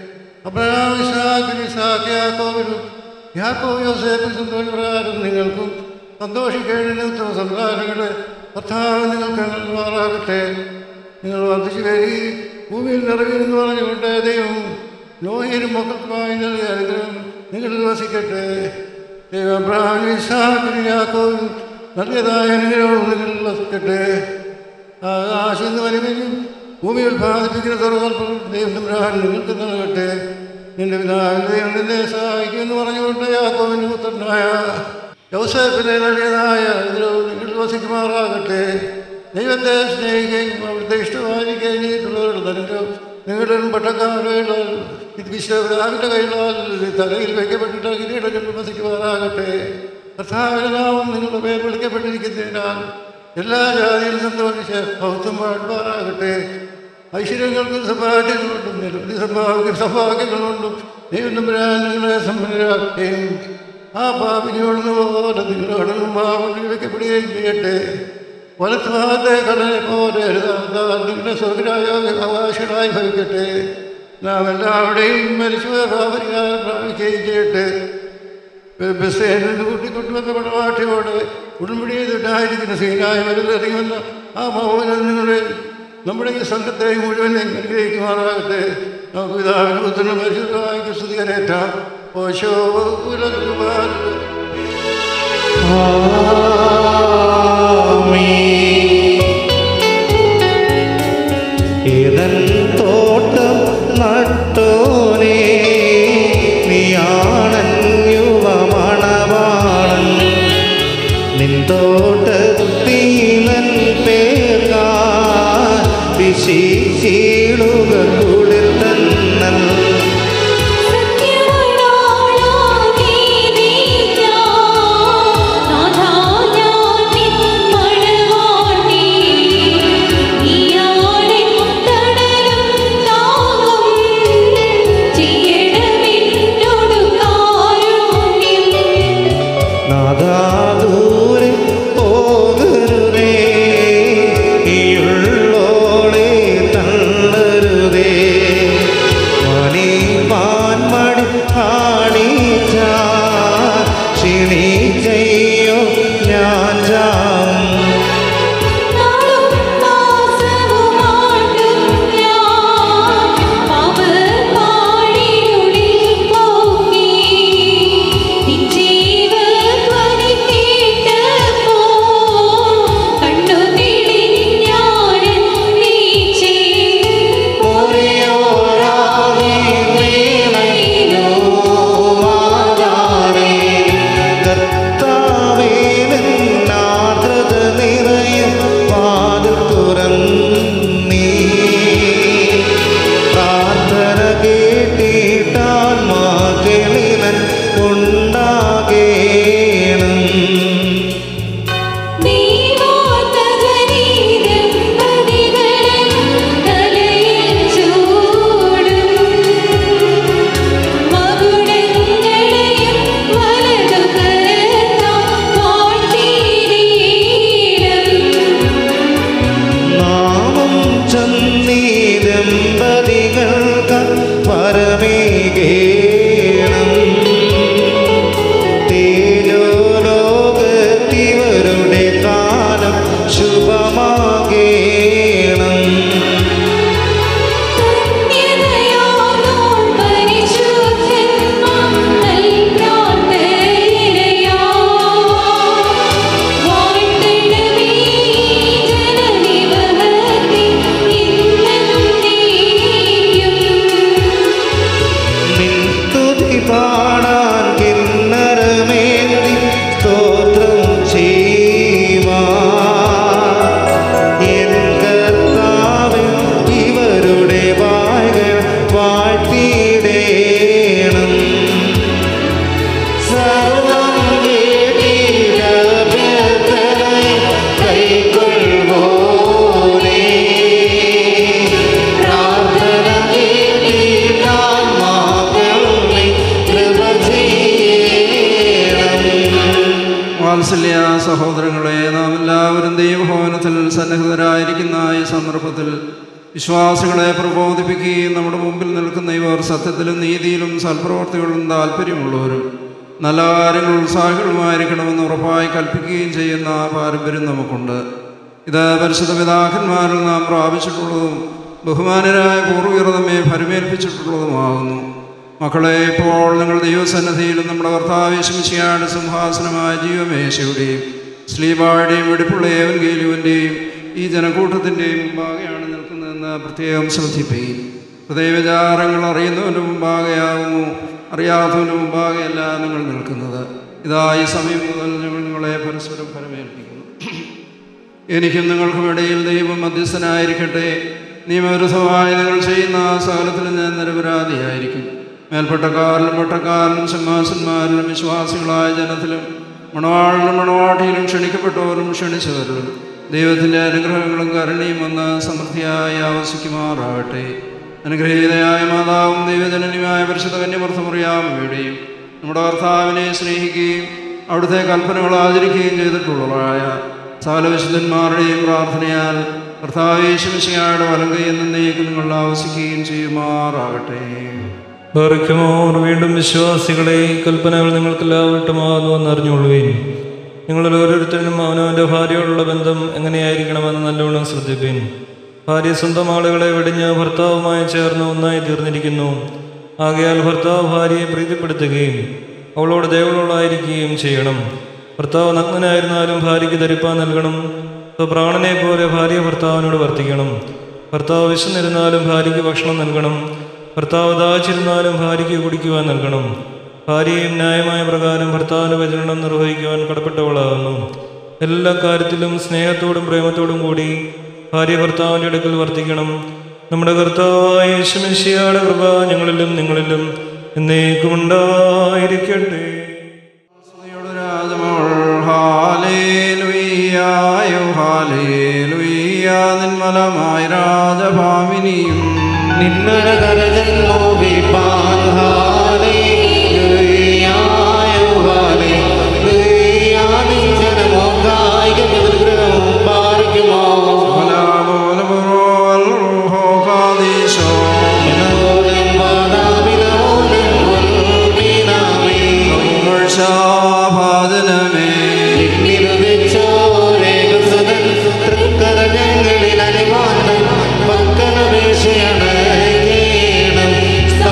അബ്രഹാമിസാക്കിയാക്കോവിലും യാക്കോ യോസേഫിൽ സന്തോഷപ്രകാരം നിങ്ങൾക്കും സന്തോഷിക്കേണ്ട സംസാരങ്ങളെ കർത്താവ് നിങ്ങൾക്ക് നൽകുമാറാകട്ടെ നിങ്ങൾ വർദ്ധിച്ചു വരി ഭൂമിയിൽ നിറയുമെന്ന് പറഞ്ഞുകൊണ്ട് ദൈവം നോയിലും മക്കൾക്കുമായി നൽകിയ അനുഗ്രഹം നിങ്ങളിൽ വസിക്കട്ടെ ദൈവം അബ്രഹാം ഇസാക്കിനും യാക്കോവിനും നൽകിയതായ അനുഗ്രഹം നിങ്ങളിൽ വസിക്കട്ടെ ആകാശം വലിയും ഭൂമി ഉത്പാദിപ്പിക്കുന്ന സർവകൽപ്പം ദൈവം തമ്പുരാൻ നിങ്ങൾക്ക് നൽകട്ടെ നിന്റെ പിതാവിൻ്റെ ദൈവം നിന്നെ സഹായിക്കുമെന്ന് പറഞ്ഞുകൊണ്ട് യാക്കോവിൻ്റെ പുത്രനായ യൗസേഫിനെ നൽകിയതായ അനുഗ്രഹം നിങ്ങളിൽ വസിക്കുമാറാകട്ടെ ദൈവത്തെ സ്നേഹിക്കുകയും അവിടുത്തെ ഇഷ്ടമായിരിക്കുകയും ചെയ്തിട്ടുള്ളവരുടെ ദരിദ്രം നിങ്ങളുടെ പട്ടക്കാരുടെ വിശ്വപിതാവിൻ്റെ കൈകളാൽ തലയിൽ വയ്ക്കപ്പെട്ടിട്ട് കിരീടങ്ങൾ വസിക്കുമാറാകട്ടെ കർത്താവിന്റെ നാമം നിങ്ങളുടെ പേർ വിളിക്കപ്പെട്ടിരിക്കുന്നതിനാൽ എല്ലാ ജാതിയിലും സന്തോഷിച്ച് ഭൗത്വം പാടുമാറാകട്ടെ ഐശ്വര്യങ്ങൾക്കും സൗഭാഗ്യങ്ങളുണ്ടും നിരവധി സൗഭാഗ്യ സൗഭാഗ്യങ്ങളുണ്ടും ദൈവം തമ്പുരാൻ നിങ്ങളെ സമ്പന്നരാക്കുകയും ആ പാപിനോടുന്ന പോലെ നിങ്ങളുടെ പാപങ്ങൾ വയ്ക്കപ്പെടുകയും ചെയ്യട്ടെ വലത്തുഭാഗത്തെ കടലെ പോലെ നിങ്ങളുടെ സ്വർഗരായ അവകാശികളായി ഭവിക്കട്ടെ നാം എല്ലാവരുടെയും മരിച്ചുപോയ പാപരിഹാരം പ്രാപിക്കുകയും ചെയ്യട്ടെ ബസ്സേനിൽ കൂട്ടിക്കൊണ്ടുവന്ന പടവാട്ടിയോടെ ഉടമ്പടി ചെയ്തിട്ടായിരിക്കുന്ന സീനായ മരുന്നറിയുമെന്ന ആ മൗനം നിങ്ങളുടെ നമ്മുടെ ഈ സംഘത്തെ മുഴുവൻ അനുഗ്രഹിക്കുമാറാകട്ടെ നമുക്ക് പിതാവിന് പുത്രനും പരിശുദ്ധമായി സ്തുതി കരേറ്റാം ഓശോ പുലരുപാൽ ഏതൻ തോട്ടം നട്ടോനേ നീയാണൻ യുവമണവാളൻ നിൻ തോട്ടത്തിലൻ പേർക്കാൻ വിശീശീളുക കുളിർ തന്നൽ നാദാദൂരെ പോകരുതേ ഈയുള്ളോളെ തള്ള കൃപ ചെയ്യണം വാത്സല്യ സഹോദരങ്ങളെ നാം എല്ലാവരും ദൈവഭവനത്തിൽ സന്നിഹിതരായിരിക്കുന്ന ഈ സന്ദർഭത്തിൽ വിശ്വാസികളെ പ്രബോധിപ്പിക്കുകയും നമ്മുടെ മുമ്പിൽ നിൽക്കുന്ന ഇവർ സത്യത്തിലും നീതിയിലും സൽപ്രവർത്തികളിലും താല്പര്യമുള്ളവരും നല്ല കാര്യങ്ങൾ ഉത്സാഹികളുമായിരിക്കണമെന്ന് ഉറപ്പായി കൽപ്പിക്കുകയും ചെയ്യുന്ന പാരമ്പര്യം നമുക്കുണ്ട് ഇത് പരിശുദ്ധ പിതാക്കന്മാരിൽ നാം പ്രാപിച്ചിട്ടുള്ളതും ബഹുമാനരായ പൂർവികർ നമ്മെ ഫലമേൽപ്പിച്ചിട്ടുള്ളതുമാകുന്നു മക്കളെ ഇപ്പോൾ നിങ്ങൾ ദൈവസന്നദ്ധിയിലും നമ്മുടെ കർത്താവേശമിശിയാട് സിംഹാസനമായ ജീവമേശയുടെയും സ്ലീബായുടെയും വെടിപ്പുള്ള ഏവൻഗേലുവിൻ്റെയും ഈ ജനക്കൂട്ടത്തിൻ്റെയും മുമ്പാകെയാണ് നിൽക്കുന്നതെന്ന് പ്രത്യേകം ശ്രദ്ധിക്കുകയും ഹൃദയവിചാരങ്ങൾ അറിയുന്നവൻ്റെ മുമ്പാകെയാകുന്നു അറിയാത്തവൻ്റെ മുമ്പാകെയല്ല നിങ്ങൾ നിൽക്കുന്നത് ഇതാ ഈ സമയം മുതൽ ഞങ്ങൾ നിങ്ങളെ പരസ്പരം ഫലമേൽപ്പിക്കുന്നു എനിക്കും നിങ്ങൾക്കും ഇടയിൽ ദൈവം മധ്യസ്ഥനായിരിക്കട്ടെ നിയമവിരുദ്ധമായി നിങ്ങൾ ചെയ്യുന്ന സകലത്തിലും ഞാൻ നിരപരാധിയായിരിക്കും മേൽപ്പെട്ടക്കാരിലും പട്ടക്കാരിലും സിംഹാസന്മാരിലും വിശ്വാസികളായ ജനത്തിലും മണവാളിലും മണവാട്ടിയിലും ക്ഷണിക്കപ്പെട്ടവരും ക്ഷണിച്ചവരിലും ദൈവത്തിൻ്റെ അനുഗ്രഹങ്ങളും കരുണയും വന്ന് സമൃദ്ധിയായി ആവസിക്കുമാറാകട്ടെ അനുഗ്രഹീതയായ മാതാവും ദൈവജനനിയുമായ പരിശുദ്ധ കന്യമർത്ഥമുറിയാമയുടെയും നമ്മുടെ കർത്താവിനെ സ്നേഹിക്കുകയും അവിടുത്തെ കൽപ്പനകൾ ആചരിക്കുകയും ചെയ്തിട്ടുള്ളതായ സകല വിശുദ്ധന്മാരുടെയും പ്രാർത്ഥനയാൽ കർത്താവേശമിശയായുടെ വലങ്കை എന്നേക്ക് നിങ്ങൾ ആവസിക്കുകയും ചെയ്യുമാറാകട്ടെ ബർക്കുമോർ വീണ്ടും വിശ്വാസികളെ ഈ കൽപ്പനകൾ നിങ്ങൾക്കെല്ലാവട്ടുമാകുന്നു എന്നറിഞ്ഞുകൊള്ളുകയും നിങ്ങളിൽ ഓരോരുത്തരും അവനവൻ്റെ ഭാര്യയോടുള്ള ബന്ധം എങ്ങനെയായിരിക്കണമെന്ന് നല്ലവണ്ണം ശ്രദ്ധിപ്പീൻ ഭാര്യ സ്വന്തം ആളുകളെ വെടിഞ്ഞ് ഭർത്താവുമായി ചേർന്ന് ഒന്നായി തീർന്നിരിക്കുന്നു ആകയാൽ ഭർത്താവ് ഭാര്യയെ പ്രീതിപ്പെടുത്തുകയും അവളോട് ദയവുള്ളതായിരിക്കുകയും ചെയ്യണം ഭർത്താവ് നഗ്നനായിരുന്നാലും ഭാര്യയ്ക്ക് ധരിപ്പാൻ നൽകണം അപ്പോൾ പ്രാണനെ പോലെ ഭാര്യ ഭർത്താവിനോട് വർത്തിക്കണം ഭർത്താവ് വിശന്നിരുന്നാലും ഭാര്യയ്ക്ക് ഭക്ഷണം നൽകണം ഭർത്താവ് ദാഹിച്ചിരുന്നാലും ഭാര്യയ്ക്ക് കുടിക്കുവാൻ നൽകണം ഭാര്യയും ന്യായമായ പ്രകാരം ഭർത്താവിൻ്റെ വചനം നിർവഹിക്കുവാൻ കടപ്പെട്ടവളാകുന്നു എല്ലാ കാര്യത്തിലും സ്നേഹത്തോടും പ്രേമത്തോടും കൂടി ഭാര്യ ഭർത്താവിൻ്റെ അടുക്കൽ വർത്തിക്കണം നമ്മുടെ കർത്താവായ യേശുമിശിയാടെ കൃപ ഞങ്ങളിലും നിങ്ങളിലും എന്നേക്കും ഉണ്ടായിരിക്കട്ടെ ഹാലേലുയ്യായോ ഹാലേലുയ്യ നിന്മലമായ രാജഭാമിനിയും നിന്നട കരജൻ മോഹിപ്പാൻ ഹാലേലുയ്യായോ ഹാലേലുയ്യ നിൻ ജനമോ കായിക പിതൃഗ്രഹവും പാലിക്കുമോ മനോലം വാദാവിനോലം ഉൽപ്പിനാമേ ഭാജനമേ നിന്നിരുതിച്ചോരേകസുതൻ തൃക്കരഞ്ഞങ്ങളിൽ അണിവാണ് പക്കനപേക്ഷയാണ് കേണം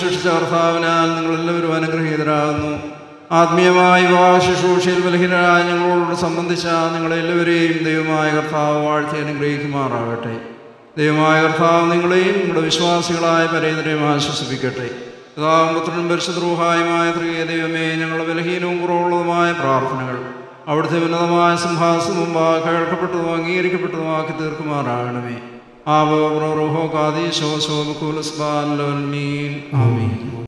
സൃഷ്ടിച്ച കർത്താവിനാൽ നിങ്ങളെല്ലാവരും അനുഗ്രഹീതരാകുന്നു ആത്മീയമായി വിവാഹ ശുശ്രൂഷയിൽ ബലഹീനരായ ഞങ്ങളോട് സംബന്ധിച്ച നിങ്ങളെല്ലാവരെയും ദൈവമായ കർത്താവ് വാഴ്ത്തി അനുഗ്രഹിക്കുമാറാകട്ടെ ദൈവമായ കർത്താവ് നിങ്ങളെയും നിങ്ങളുടെ വിശ്വാസികളായ പരേതരെയും ആശ്വസിപ്പിക്കട്ടെ പിതാവും പുത്രനും പരിശുദ്രൂഹായുമായ ത്രിയ ദൈവമേ ഞങ്ങളുടെ ബലഹീനവും കുറവുള്ളതുമായ പ്രാർത്ഥനകൾ അവിടുത്തെ ഉന്നതമായ സിംഹാസനം മുമ്പാകെ കേൾക്കപ്പെട്ടതും അംഗീകരിക്കപ്പെട്ടതുമാക്കി തീർക്കുമാറാകണമേ ആവോ റോഹോ കാദീശോ ശോഭകുലസ്ബാൻ ആമീൻ